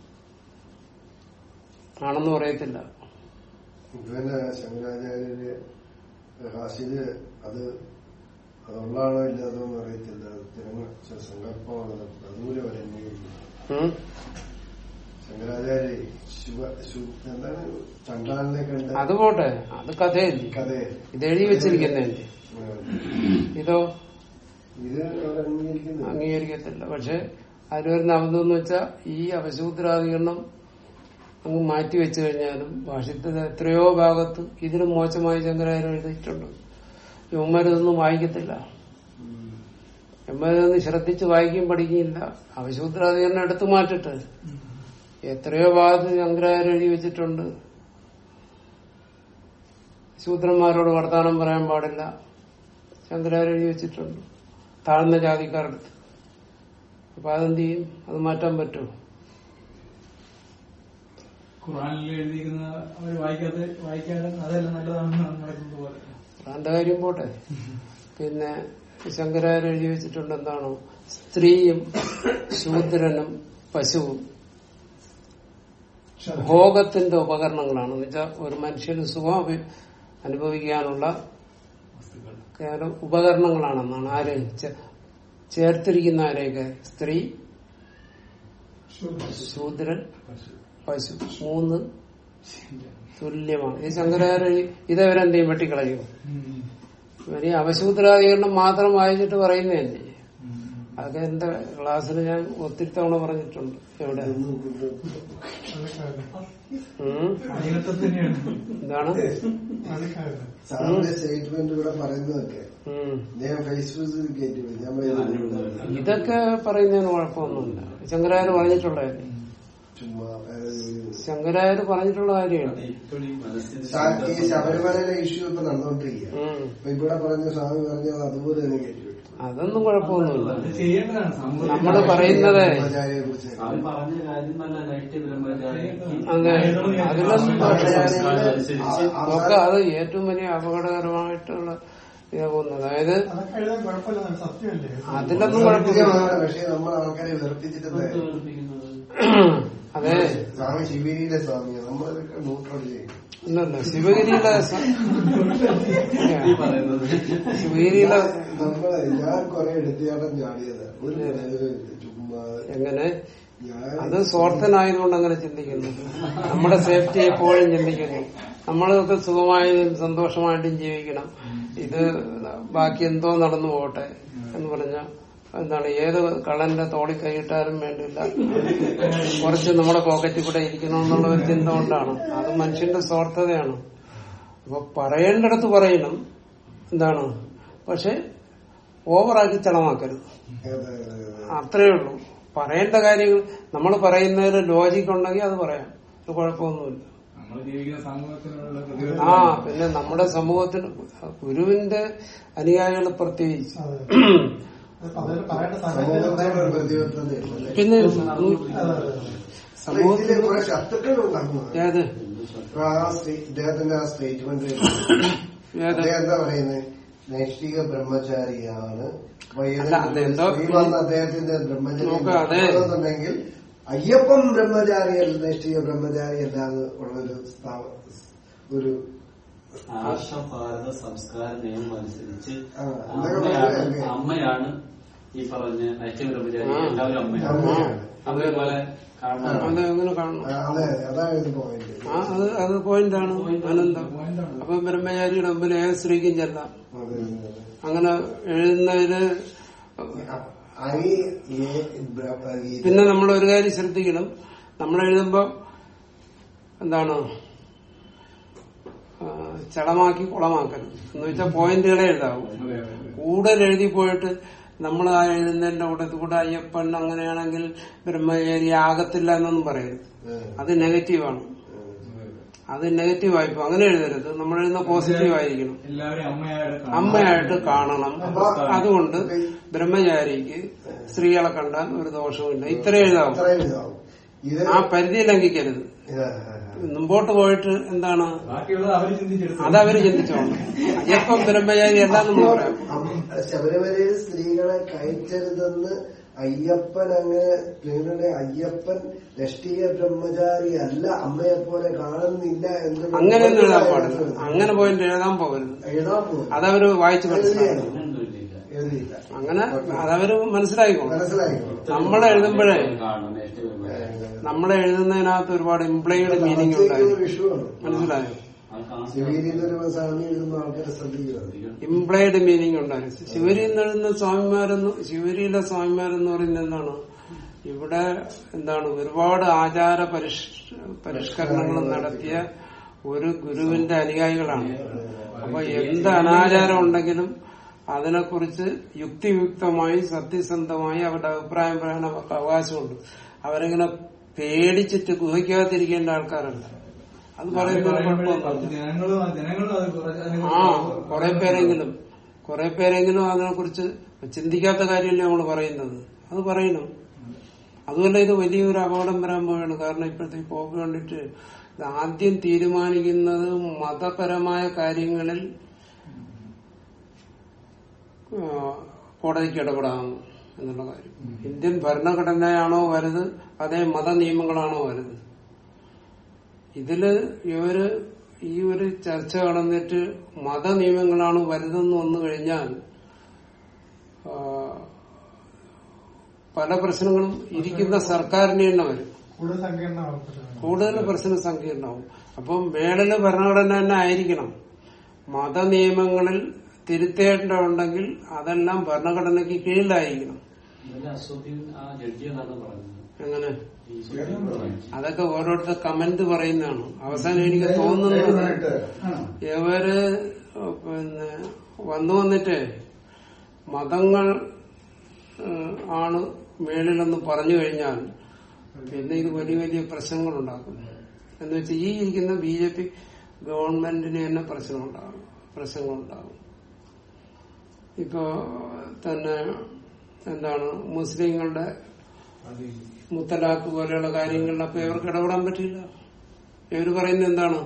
ആണെന്ന് പറയത്തില്ല ഇവന്റെ ശങ്കരാചാര്യര് ഹാസില് അത് അതുള്ളാണോ ഇല്ലാതോ എന്ന് അറിയത്തില്ല അത് തിരഞ്ഞ സങ്കല്പമാണ് പ്രതികൂല വരഞ്ഞിരിക്കുന്നത് ഉം? ശങ്കരാചാര്യ ശിവ ശു- എന്താണ് ചണ്ടാലിനെ കണ്ട് അത് പോട്ടെ അത് കഥയല്ലേ കഥയെ ഇത് എഴുതി വെച്ചിരിക്കുന്നതല്ലേ ഇതോ ഇത് അവർ അംഗീകരിക്കുന്നു അംഗീകരിക്കത്തില്ല പക്ഷെ അതിൽ വരുന്ന അബദ്ധം എന്ന് വെച്ചാൽ ഈ അവശൂദ്രാധികരണം അങ്ങ് മാറ്റി വെച്ചു കഴിഞ്ഞാലും ഭാഷ്യത്തിൽ എത്രയോ ഭാഗത്ത് ഇതിലും മോശമായി ശങ്കരാചാര്യ എഴുതിയിട്ടുണ്ട് യുവന്മാരിതൊന്നും വായിക്കത്തില്ല യമ്മതൊന്നും ശ്രദ്ധിച്ച് വായിക്കുകയും പഠിക്കുകയില്ല അവശൂദ്രാധികരണം എടുത്തു മാറ്റിട്ട് എത്രയോ ഭാഗത്ത് ശങ്കരാചാര്യ എഴുതി വെച്ചിട്ടുണ്ട് ശൂദ്രന്മാരോട് വർത്തമാനം പറയാൻ പാടില്ല ശങ്കരാചാര്യ എഴുതി വെച്ചിട്ടുണ്ട് താഴ്ന്ന ജാതിക്കാരടുത്ത് അപ്പൊ അതെന്ത് ചെയ്യും അത് മാറ്റാൻ പറ്റുമോ ഖുറാനിൽ എഴുതിയിരിക്കുന്ന അവർ വായിക്കാതെ വായിക്കാതെ അതല്ല നല്ലതാണെന്ന് നടക്കുന്നത് പോലെ ഖുറാന്റെ കാര്യം പോട്ടെ പിന്നെ ശങ്കരാചാര്യ എഴുതി വെച്ചിട്ടുണ്ട് എന്താണ് സ്ത്രീയും ശൂദ്രനും പശുവും ഭോഗത്തിന്റെ ഉപകരണങ്ങളാണ് എന്ന് വെച്ചാൽ ഒരു മനുഷ്യന് സുഖം അഭി- അനുഭവിക്കാനുള്ള കേവലം ഉപകരണങ്ങളാണെന്നാണ് ആര് ചേ- ചേർത്തിരിക്കുന്ന ആരെയൊക്കെ സ്ത്രീ ശൂദ്രൻ പശു മൂന്ന് തുല്യമാണ് ഈ ശങ്കരാചാര്യ ഇതവരെന്ത് ചെയ്യും വെട്ടിക്കളയും ഇവര് ഈ അവശൂദ്രാധികരണം മാത്രം വായിച്ചിട്ട് പറയുന്നതല്ലേ അതൊക്കെ എന്റെ ക്ലാസ്സിൽ ഞാൻ ഒത്തിരി തവണ പറഞ്ഞിട്ടുണ്ട് എവിടെ ഉം. അധീനത്വം തന്നെയാണ് എന്താണ് സാറിന്റെ സ്റ്റേറ്റ്മെന്റ് ഇവിടെ പറയുന്നതൊക്കെ ഉം. ഞാൻ ഫേസ്ബുക്കിൽ കയറ്റി വിടും. ഞാൻ പറയുന്നത് ഇതൊക്കെ പറയുന്നതിന് കുഴപ്പമൊന്നുമില്ല ശങ്കരാചാര്യ പറഞ്ഞിട്ടുള്ളതല്ലേ ചുമ്മാ അതായത് ശങ്കരാചാര്യ പറഞ്ഞിട്ടുള്ള കാര്യമാണ് ഇപ്പോഴും ഈ മനസ്സിന് സാ- ഈ ശബരിമലയിലെ ഇഷ്യൂ ഇപ്പൊ നടന്നുകൊണ്ടിരിക്കുക ഉം. അപ്പൊ ഇവിടെ പറഞ്ഞ സ്വാമി പറഞ്ഞത് അതുപോലെ തന്നെ കയറ്റി വിട്ടു അതൊന്നും കുഴപ്പമൊന്നുമില്ല അത് ചെയ്യേണ്ടതാണ് സമൂഹത്തിൽ നമ്മള് പറയുന്നത് ബ്രഹ്മചാരിയെ കുറിച്ച് അവൻ പറഞ്ഞ കാര്യം നല്ല നൈറ്റ് ബ്രഹ്മചാരിക്ക് അതെ അതിലൊന്നും സംസ്കാരം അനുസരിച്ച് നമുക്ക് അത് ഏറ്റവും വലിയ അപകടകരമായിട്ടുള്ള ഇതാ പോകുന്നത് അതായത് അതൊക്കെ എഴുതാൻ കുഴപ്പമില്ല സത്യമല്ലേ അതിലൊന്നും കുഴപ്പമില്ല സത്യമാണ് പക്ഷെ നമ്മൾ ആൾക്കാരെ വെറുപ്പിച്ചിട്ട് പുറത്ത് കേൾപ്പിക്കുന്നത് അതെ സ്വാമി ശിവരിയിലെ സ്വാമിയാണ് നമ്മളതൊക്കെ ന്യൂട്രൽ ചെയ്യും ഇല്ലല്ല ശിവഗിരിയിലെ സ- ഈ പറയുന്നത് ശിവഗിരിയിലെ നമ്മളെ ഞാൻ കൊറേ എടുത്തിയാട്ടം ചാടിയത് ഒരു ഒരു ചുമ്മാ എങ്ങനെ ഞാൻ അത് സ്വാർത്ഥനായതുകൊണ്ട് അങ്ങനെ ചിന്തിക്കുന്നു നമ്മുടെ സേഫ്റ്റി എപ്പോഴും ചിന്തിക്കുന്നു നമ്മളൊക്കെ സുഖമായും സന്തോഷമായിട്ടും ജീവിക്കണം ഇത് ബാക്കി എന്തോ നടന്നു പോകട്ടെ എന്ന് പറഞ്ഞ എന്താണ് ഏത് കള്ളന്റെ തോളി കൈയിട്ടാലും വേണ്ടില്ല കുറച്ച് നമ്മുടെ പോക്കറ്റിൽ കൂടെ ഇരിക്കണമെന്നുള്ള ഒരു ചിന്ത കൊണ്ടാണ് അത് മനുഷ്യന്റെ സ്വാർത്ഥതയാണ് അപ്പൊ പറയേണ്ടടത്ത് പറയണം എന്താണ് പക്ഷെ ഓവറാക്കി ചളമാക്കരുത് അതെ, അതെ, അതെ. അത്രേ ഉള്ളൂ പറയേണ്ട കാര്യങ്ങൾ നമ്മൾ പറയുന്നതിൽ ലോജിക് ഉണ്ടെങ്കിൽ അത് പറയാം അത് കുഴപ്പമൊന്നുമില്ല നമ്മൾ ജീവിക്കുന്ന സമൂഹത്തിനുള്ള പ്രതിരോധ ആ പിന്നെ നമ്മുടെ സമൂഹത്തിൽ ഗുരുവിന്റെ അനുയായികൾ പ്രത്യേകിച്ച് അതെ അതിൽ പറയേണ്ട സമൂഹത്തോട് ഒരു സാഹചര്യം പ്രതിബദ്ധതയുണ്ടല്ലേ പിന്നെ അതെ അതെ അതെ സമൂഹത്തിൽ ഇതില് കുറെ ശത്രുക്കൾ ഉണ്ടാകുന്നത് ഏത് ആ സ്റ്റേ- ഇദ്ദേഹത്തിന്റെ ആ സ്റ്റേറ്റ്മെന്റ് ഏത് അദ്ദേഹം എന്താ പറയുന്നത് നൈഷ്ഠിക ബ്രഹ്മചാരിയാണ് അപ്പൊ ഏത് അല്ല, അതെന്തോ- സ്ത്രീ വന്ന് അദ്ദേഹത്തിന്റെ ബ്രഹ്മചര്യം നോക്ക്, അതെ. എന്നുണ്ടെങ്കിൽ അയ്യപ്പൻ ബ്രഹ്മചാരിയല്ല നൈഷ്ഠിക ബ്രഹ്മചാരിയല്ല എന്ന് ഉള്ളൊരു സ്ഥാപ- ഒരു ആർഷഭാരത സംസ്കാര നിയമം അനുസരിച്ച് ആ, എന്തൊക്കെ അമ്മയാണ് പറഞ്ഞാൽ അമ്മയാണ് ഈ പറഞ്ഞ നൈറ്റ് ബ്രഹ്മചാരി ആ. എല്ലാവരും അമ്മയാണ് അമ്മയാണ്. അതേപോലെ കാണാൻ അത് എങ്ങനെ കാണണം ആ, അതെ അതാണ് ഒരു പോയിന്റ് ആ അത് അത് പോയിന്റാണ് അനന്തം പോയിന്റാണ്. അപ്പൊ ബ്രഹ്മചാരിയുടെ മുമ്പിൽ ഏത് സ്ത്രീക്കും ചെല്ലാം അതെ, അതെ, അതെ. അങ്ങനെ എഴുതുന്നതിന് അരി ഈ ബ്ര- ഈ പിന്നെ നമ്മൾ ഒരു കാര്യം ശ്രദ്ധിക്കണം നമ്മൾ എഴുതുമ്പോ എന്താണ് ആ, ചളമാക്കി കുളമാക്കരുത് എന്ന് വെച്ചാൽ പോയിന്റുകളെ എഴുതാവൂ അതെ, അതെ, അതെ. കൂടുതൽ എഴുതി പോയിട്ട് നമ്മൾ ആ എഴുതുന്നതിന്റെ കൂടെ കൂടെ അയ്യപ്പൻ അങ്ങനെയാണെങ്കിൽ ബ്രഹ്മചാരി ആകത്തില്ല എന്നൊന്നും പറയരുത് ഏഹ്, അത് നെഗറ്റീവാണ് ഏഹ്. അത് നെഗറ്റീവ് ആയിപ്പോ അങ്ങനെ എഴുതരുത് നമ്മൾ എഴുതുന്ന പോസിറ്റീവ് ആയിരിക്കണം എല്ലാവരെയും അമ്മയായിട്ട് കാണണം. അമ്മയായിട്ട് കാണണം അപ്പൊ അതുകൊണ്ട് ബ്രഹ്മചാരിക്ക് സ്ത്രീകളെ കണ്ടാൽ ഒരു ദോഷവുമില്ല ഇത്ര എഴുതാവും അത്രയും ഇതാവും ഇത് ആ പരിധി ലംഘിക്കരുത് ഇത് മുമ്പോട്ട് പോയിട്ട് എന്താണ് ബാക്കിയുള്ളത് അവര് ചിന്തിച്ചെടുത്തു അതവര് ചിന്തിച്ചോളൂ അയ്യപ്പം ബ്രഹ്മചാരി എല്ലാം നമ്മൾ പറയാം അമ്മ- ശബരിമലയിൽ സ്ത്രീകളെ കയറ്റരുതെന്ന് അയ്യപ്പൻ അങ്ങനെ നിങ്ങളുടെ അയ്യപ്പൻ രാഷ്ട്രീയ ബ്രഹ്മചാരി അല്ല അമ്മയെ പോലെ കാണുന്നില്ല എന്ന് അങ്ങനെയൊന്നും എഴുതാൻ പാടില്ല അങ്ങനെ പോയിട്ട് എഴുതാൻ പോകരുത് എഴുതാൻ പോകും അതവര് വായിച്ചു മനസ്സിലാക്കണം അങ്ങനെയൊന്നുമില്ല എഴുതിയില്ല അങ്ങനെ അതവര് മനസ്സിലായിക്കോളും മനസ്സിലായിക്കോളും നമ്മൾ എഴുതുമ്പോഴേ കാണണം നെക്സ്റ്റ് വരുമ്പോൾ നമ്മൾ എഴുതുന്നതിനകത്ത് ഒരുപാട് ഇംപ്ലൈഡ് മീനിങ് ഉണ്ടായി വിഷുവാണ് മനസ്സിലായോ ശിവീരിന്നൊരു സ്വാമി എഴുതുമ്പോൾ ആൾക്കാരെ ശ്രദ്ധിക്കുന്നത് ഇംപ്ലൈഡ് മീനിങ് ഉണ്ടായിരുന്നു ശിവരിയിൽ നിന്ന് എഴുതുന്ന സ്വാമിമാരെന്ന് ശിവരിയിലെ സ്വാമിമാരെന്ന് പറയുന്നത് എന്താണ് ഇവിടെ എന്താണ് ഒരുപാട് ആചാര പരിഷ് പരിഷ്കരണങ്ങൾ നടത്തിയ ഒരു ഗുരുവിന്റെ അനുയായികളാണ് അപ്പൊ എന്ത് അനാചാരം ഉണ്ടെങ്കിലും അതിനെക്കുറിച്ച് യുക്തിയുക്തമായി സത്യസന്ധമായി അവരുടെ അഭിപ്രായം പറയാൻ അവർക്ക് അവകാശമുണ്ട് അവരിങ്ങനെ പേടിച്ചിട്ട് ഗുഹിക്കാതിരിക്കേണ്ട ആൾക്കാരല്ല അത് പറയുന്നത് കുഴപ്പമൊന്നുമില്ല ജനങ്ങളും ജനങ്ങളും അത് കുറച്ച് അതിനെ ആ കുറിച്ച് കുറെ പേരെങ്കിലും കുറെ പേരെങ്കിലും അതിനെ കുറിച്ച് ചിന്തിക്കാത്ത കാര്യമല്ലേ നമ്മൾ പറയുന്നത് അത് പറയണം അതുമല്ല ഇത് വലിയൊരു അപകടം വരാൻ പോവുകയാണ് കാരണം ഇപ്പോഴത്തെ ഈ പോക്ക് കണ്ടിട്ട് ഇത് ആദ്യം തീരുമാനിക്കുന്നത് മതപരമായ കാര്യങ്ങളിൽ ആ, കോടതിക്ക് ഇടപെടാം എന്നുള്ള കാര്യം ഇന്ത്യൻ ഭരണഘടനയാണോ വലുത് അതേ മത നിയമങ്ങളാണോ വലുത് ഇതില് ഇവര് ഈ ഒരു ചർച്ച കടന്നിട്ട് മത നിയമങ്ങളാണ് വലുതെന്ന് വന്നു കഴിഞ്ഞാൽ ആ, പല പ്രശ്നങ്ങളും ഇരിക്കുന്ന സർക്കാരിന് തന്നെ വരും കൂടുതൽ സങ്കീർണ്ണമാകപ്പെട്ടത് കൂടുതൽ പ്രശ്നം സങ്കീർണമാവും അപ്പം മേളില് ഭരണഘടന തന്നെ ആയിരിക്കണം മത നിയമങ്ങളിൽ തിരുത്തേണ്ടതുണ്ടെങ്കിൽ അതെല്ലാം ഭരണഘടനയ്ക്ക് കീഴിലായിരിക്കണം ഇന്നലെ അസോദ്ദീൻ ആ ജഡ്ജി എന്നാണ് പറഞ്ഞത് അങ്ങനെ ഈ സുപ്രീം അതൊക്കെ ഓരോരുത്തർ കമന്റ് പറയുന്നതാണ് അവസാനം എനിക്ക് തോന്നുന്നത് ഇവര് പിന്നെ വന്നു വന്നിട്ട് മതങ്ങൾ ഏഹ്, ആണ് മേളിലെന്ന് പറഞ്ഞു കഴിഞ്ഞാൽ പിന്നെ ഇത് വലിയ വലിയ പ്രശ്നങ്ങൾ ഉണ്ടാക്കും എന്ന് വെച്ചാൽ ഈ ഇരിക്കുന്ന ബി ജെ പി ഗവൺമെന്റിന് തന്നെ പ്രശ്നമുണ്ടാകും പ്രശ്നങ്ങളുണ്ടാകും ഇപ്പോ തന്നെ എന്താണ് മുസ്ലിങ്ങളുടെ മുത്തലാഖ് പോലെയുള്ള കാര്യങ്ങളിലൊക്കെ ഇവർക്ക് ഇടപെടാൻ പറ്റില്ല ഇവർ പറയുന്നത് എന്താണ്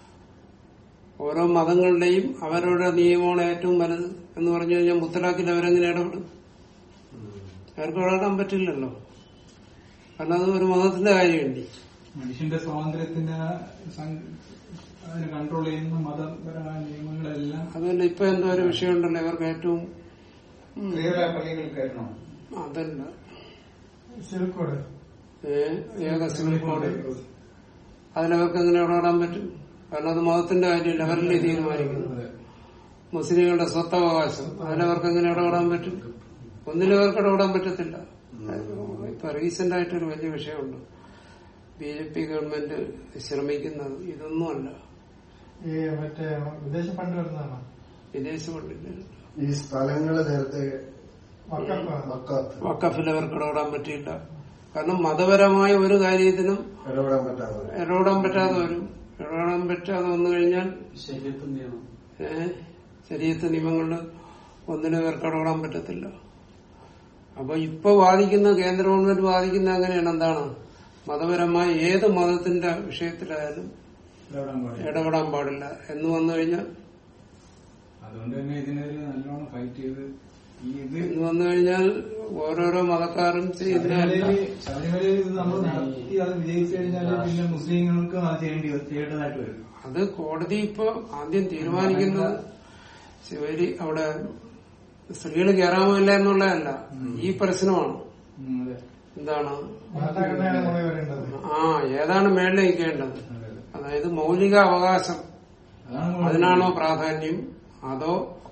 ഓരോ മതങ്ങളുടെയും അവരുടെ നിയമമാണ് ഏറ്റവും വലുത് എന്ന് പറഞ്ഞു കഴിഞ്ഞാൽ മുത്തലാഖിൽ അവരെങ്ങനെ ഇടപെടും അവർക്ക് ഇടപെടാൻ പറ്റില്ലല്ലോ കാരണം അത് ഒരു മതത്തിന്റെ കാര്യമുണ്ട് മനുഷ്യന്റെ സ്വാതന്ത്ര്യത്തിന് സം- അതിനെ കൺട്രോൾ ചെയ്യുന്ന മതപരമായ നിയമങ്ങളെല്ലാം അതുപോലെ ഇപ്പൊ എന്തോ ഒരു വിഷയമുണ്ടല്ലോ ഇവർക്ക് ഏറ്റവും സ്ത്രീകളെ പള്ളികളിൽ കയറ്റണം അതല്ല സിൽക്കോട് ഏ, ഏക സിവിൽ കോഡ് അതിലവർക്ക് എങ്ങനെ ഇടപെടാൻ പറ്റും കാരണം അത് മതത്തിന്റെ കാര്യമില്ല അവരല്ലേ തീരുമാനിക്കുന്നത് മുസ്ലിങ്ങളുടെ സ്വത്തവകാശം അതിലവർക്ക് എങ്ങനെ ഇടപെടാൻ പറ്റും ഒന്നിലും അവർക്ക് ഇടപെടാൻ പറ്റത്തില്ല ഇപ്പൊ റീസെന്റ് ആയിട്ടൊരു വലിയ വിഷയമുണ്ട് ബി ജെ പി ഗവൺമെന്റ് ശ്രമിക്കുന്നത് ഇതൊന്നുമല്ല ഈ മറ്റേ വിദേശ ഫണ്ട് വരുന്നതാണ് വിദേശ പണ്ഡിതർ ഈ സ്ഥലങ്ങള് നേരത്തെ വക്കഫ് മക്കാത്ത് വക്കഫിൽ അവർക്ക് ഇടപെടാൻ പറ്റിയില്ല കാരണം മതപരമായ ഒരു കാര്യത്തിനും ഇടപെടാൻ പറ്റാതെ ഇടപെടാൻ പറ്റാതെ വരും ഇടപെടാൻ പറ്റാതെ വന്നു കഴിഞ്ഞാൽ ശരീരത്തിൽ നിയമം ഏഹ് ശരീരത്തെ നിയമങ്ങളിൽ ഒന്നിനും ഇവർക്ക് ഇടപെടാൻ പറ്റത്തില്ല അപ്പൊ ഇപ്പൊ വാദിക്കുന്ന കേന്ദ്ര ഗവൺമെന്റ് വാദിക്കുന്ന അങ്ങനെയാണ് എന്താണ് മതപരമായ ഏത് മതത്തിന്റെ വിഷയത്തിലായാലും ഇടപെടാൻ പാടില്ല ഇടപെടാൻ പാടില്ല എന്ന് വന്നു കഴിഞ്ഞാൽ അതുകൊണ്ട് തന്നെ ഇതിനൊരു നല്ലോണം ഫൈറ്റ് ചെയ്ത് ഈ ഇത് എന്ന് വന്നു കഴിഞ്ഞാൽ ഓരോരോ മതക്കാരും ചെയ്യുന്ന ശബരിമലയില് ശബരിമലയിൽ ഇത് നമ്മൾ നടത്തി അത് വിജയിച്ചു കഴിഞ്ഞാൽ പിന്നെ മുസ്ലിങ്ങൾക്ക് അത് ചെയ്യേണ്ടി വരും- ചെയ്യേണ്ടതായിട്ട് വരും അത് കോടതി ഇപ്പൊ ആദ്യം തീരുമാനിക്കുന്നത് ശിവരി അവിടെ സ്ത്രീകൾ കയറാമില്ല എന്നുള്ളതല്ല ഈ പ്രശ്നമാണ് ഉം, അതെ എന്താണ് ഭരണഘടനയാണ് മുകളിൽ വരേണ്ടത് ആ ഏതാണ് മേളിൽ നിൽക്കേണ്ടത് അതെ, അതെ. അതായത് മൗലിക അവകാശം അതാണ് നമ്മൾ അതിനാണോ പ്രാധാന്യം അതോ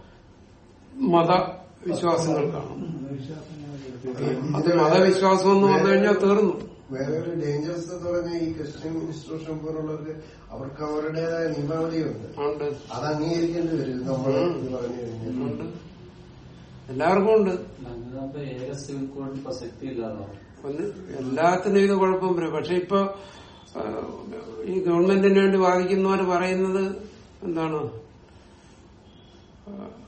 മതവിശ്വാസങ്ങൾക്കാണോ അത് മതവിശ്വാസം എന്ന് വന്നു കഴിഞ്ഞാൽ തീർന്നു വേറെ ഒരു ഡേഞ്ചേഴ്സ് എന്ന് പറഞ്ഞാൽ ഈ ക്രിസ്ത്യൻ ഇൻസ്റ്റിറ്റ്യൂഷൻ പോലുള്ളവർക്ക് അവർക്ക് അവരുടേതായ നിയമാവലിയുണ്ട് ഉണ്ട് അത് അംഗീകരിക്കേണ്ടി വരും നമ്മൾ ഇത് പറഞ്ഞു കഴിഞ്ഞാൽ ഉണ്ട് എല്ലാവർക്കും ഉണ്ട് അങ്ങനത്തെ ഏക സിവിൽ കോഡിന് പ്രസക്തി ഇല്ലാതാവും ഒന്ന് എല്ലാത്തിനും ഇത് കുഴപ്പം വരും പക്ഷെ ഇപ്പൊ ആ, ഈ ഗവൺമെന്റിന് വേണ്ടി വാദിക്കുന്നവർ പറയുന്നത് എന്താണ് ആ,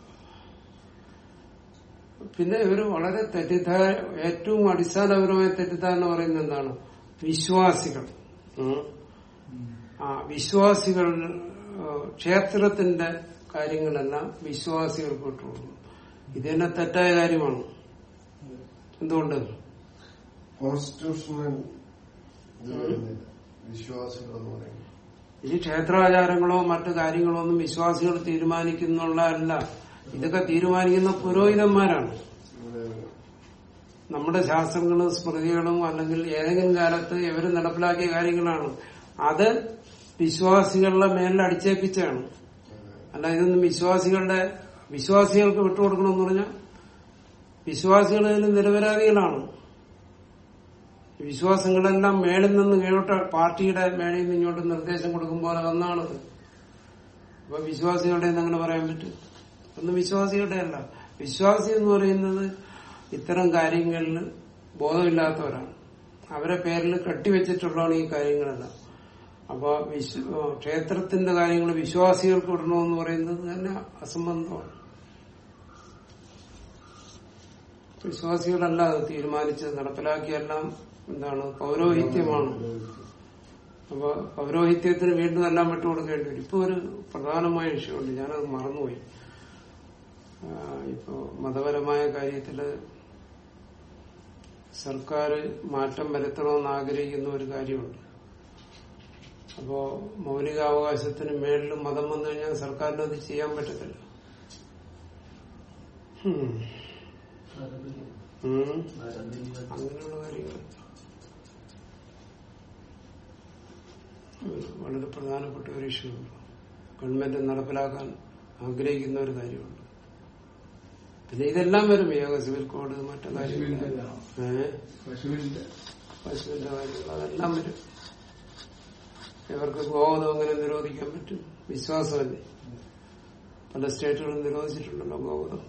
പിന്നെ ഇവര് വളരെ തെറ്റിദ്ധാര ഏറ്റവും അടിസ്ഥാനപരമായ തെറ്റിദ്ധാരണ പറയുന്നത് എന്താണ് വിശ്വാസികൾ ഉം. ആ വിശ്വാസികൾ ആ, ക്ഷേത്രത്തിന്റെ കാര്യങ്ങളെല്ലാം വിശ്വാസികൾക്ക് വിട്ടുകൊടുക്കും ഇത് തന്നെ തെറ്റായ കാര്യമാണ് എന്തുകൊണ്ട് കോൺസ്റ്റിറ്റ്യൂഷണൽ ഇത് വരുന്നില്ല വിശ്വാസികൾ എന്ന് പറയുന്നത് ഈ ക്ഷേത്രാചാരങ്ങളോ മറ്റു കാര്യങ്ങളോ ഒന്നും വിശ്വാസികൾ തീരുമാനിക്കുന്നുള്ളതല്ല ഇതൊക്കെ തീരുമാനിക്കുന്ന പുരോഹിതന്മാരാണ് നമ്മുടെ ശാസ്ത്രങ്ങളും സ്മൃതികളും അല്ലെങ്കിൽ ഏതെങ്കിലും കാലത്ത് ഇവർ നടപ്പിലാക്കിയ കാര്യങ്ങളാണ് അത് വിശ്വാസികളുടെ മേലിൽ അടിച്ചേൽപ്പിച്ചാണ് അല്ല ഇതൊന്നും വിശ്വാസികളുടെ വിശ്വാസികൾക്ക് വിട്ടുകൊടുക്കണമെന്ന് പറഞ്ഞാൽ വിശ്വാസികൾ ഇതിൽ നിരപരാധികളാണ് ഈ വിശ്വാസങ്ങളെല്ലാം മേളിൽ നിന്ന് കീഴോട്ട് പാർട്ടിയുടെ മേളിൽ നിന്ന് ഇങ്ങോട്ട് നിർദ്ദേശം കൊടുക്കുമ്പോൾ അതൊന്നാണത് അപ്പൊ വിശ്വാസികളുടെ എന്ന് അങ്ങനെ പറയാൻ പറ്റും ഒന്നും വിശ്വാസികളുടെ അല്ല വിശ്വാസി എന്ന് പറയുന്നത് ഇത്തരം കാര്യങ്ങളിൽ ബോധമില്ലാത്തവരാണ് അവരെ പേരിൽ കെട്ടിവെച്ചിട്ടുള്ളതാണ് ഈ കാര്യങ്ങളെല്ലാം അപ്പൊ വിശ്വ ക്ഷേത്രത്തിന്റെ കാര്യങ്ങൾ വിശ്വാസികൾക്ക് വിടണമെന്ന് പറയുന്നത് തന്നെ അസംബന്ധമാണ് വിശ്വാസികളല്ല അത് തീരുമാനിച്ച് നടപ്പിലാക്കിയെല്ലാം എന്താണ് പൗരോഹിത്യമാണ് അപ്പൊ പൗരോഹിത്യത്തിന് വീണ്ടും എല്ലാം വിട്ടുകൊടുക്കേണ്ടി വരും ഇപ്പൊ ഒരു പ്രധാനമായ വിഷയമുണ്ട് ഞാനത് മറന്നുപോയി ആ, ഇപ്പോ മതപരമായ കാര്യത്തില് സർക്കാർ മാറ്റം വരുത്തണമെന്ന് ആഗ്രഹിക്കുന്ന ഒരു കാര്യമുണ്ട് അപ്പോ മൗലികാവകാശത്തിന് മേളിൽ മതം വന്നു കഴിഞ്ഞാൽ സർക്കാരിന് അത് ചെയ്യാൻ പറ്റത്തില്ല ഉം. ഉം. അങ്ങനെയുള്ള കാര്യങ്ങൾ ഒരു വളരെ പ്രധാനപ്പെട്ട ഒരു ഇഷ്യൂ ഗവൺമെന്റ് നടപ്പിലാക്കാൻ ആഗ്രഹിക്കുന്ന ഒരു കാര്യമുണ്ട് പിന്നെ ഇതെല്ലാം വരും ഏക സിവിൽ കോഡ് മറ്റു പശുവിന്റെ കാര്യങ്ങൾ ഇതാണോ? ഏഹ് പശുവിന്റെ പശുവിന്റെ കാര്യങ്ങൾ അതെല്ലാം വരും ഇവർക്ക് ഗോവധം എങ്ങനെ നിരോധിക്കാൻ പറ്റും വിശ്വാസമല്ലേ പല സ്റ്റേറ്റുകളും നിരോധിച്ചിട്ടുണ്ടല്ലോ ഗോവധം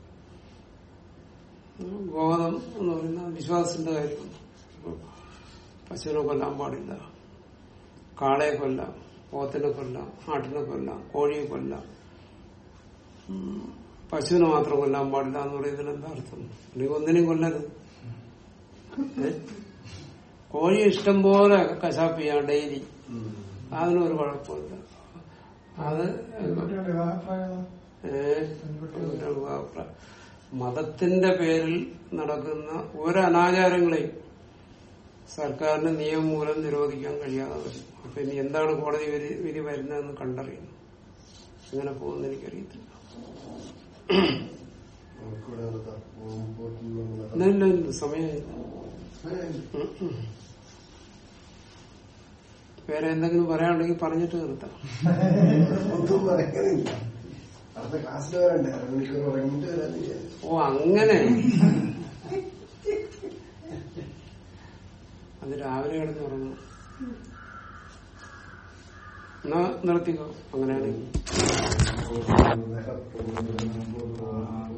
ഉം, ഗോവധം എന്ന് പറയുന്ന വിശ്വാസത്തിന്റെ കാര്യമാണ് ഇപ്പൊ പശുവിനെ കൊല്ലാൻ പാടില്ല കാളയെ കൊല്ലാം പോത്തിനെ കൊല്ലാം ആട്ടിനെ കൊല്ലാം കോഴിയെ കൊല്ലാം ഉം, പശുവിനെ മാത്രം കൊല്ലാൻ പാടില്ല എന്ന് പറയുന്നതിന് എന്താ അർത്ഥം അല്ലെങ്കിൽ ഒന്നിനെയും കൊല്ലരുത് ഏ? കോഴി ഇഷ്ടം പോലെ കശാപ്പ് ചെയ്യാം ഡെയിലി അതിനൊരു കുഴപ്പമില്ല അത് പെൺകുട്ടികളുടെ വിവാഹപ്രായം ഏഹ് ഒരു അഭിപ്രായം. മതത്തിന്റെ പേരിൽ നടക്കുന്ന ഒരു അനാചാരങ്ങളെയും സർക്കാരിന് നിയമം മൂലം നിരോധിക്കാൻ കഴിയാതെ വരും അപ്പൊ ഇനി എന്താണ് കോടതി വിധി വിധി വരുന്നതെന്ന് കണ്ടറിയുന്നു എങ്ങനെ പോകുമെന്ന് എനിക്കറിയത്തില്ല നമുക്കിവിടെ നിർത്താം. ഉം, പോറ്റുന്നു നിർത്താം. ഇല്ല ഇല്ല ഇല്ല സമയമില്ല ഉം, ഉം. വേറെ എന്തെങ്കിലും പറയാനുണ്ടെങ്കിൽ പറഞ്ഞിട്ട് നിർത്താം ഒന്നും പറയുന്നില്ല അടുത്ത ക്ലാസ്സിൽ വരണ്ടേ അരമണിക്കൂർ ഉറങ്ങിട്ട് വരാന്ന് വിചാരിച്ചു ഓ അങ്ങനെ അത് രാവിലെ കിടന്ന് ഉറങ്ങും എന്നാ നിർത്തിക്കോ അങ്ങനെയാണെങ്കിൽ നേരത്തെ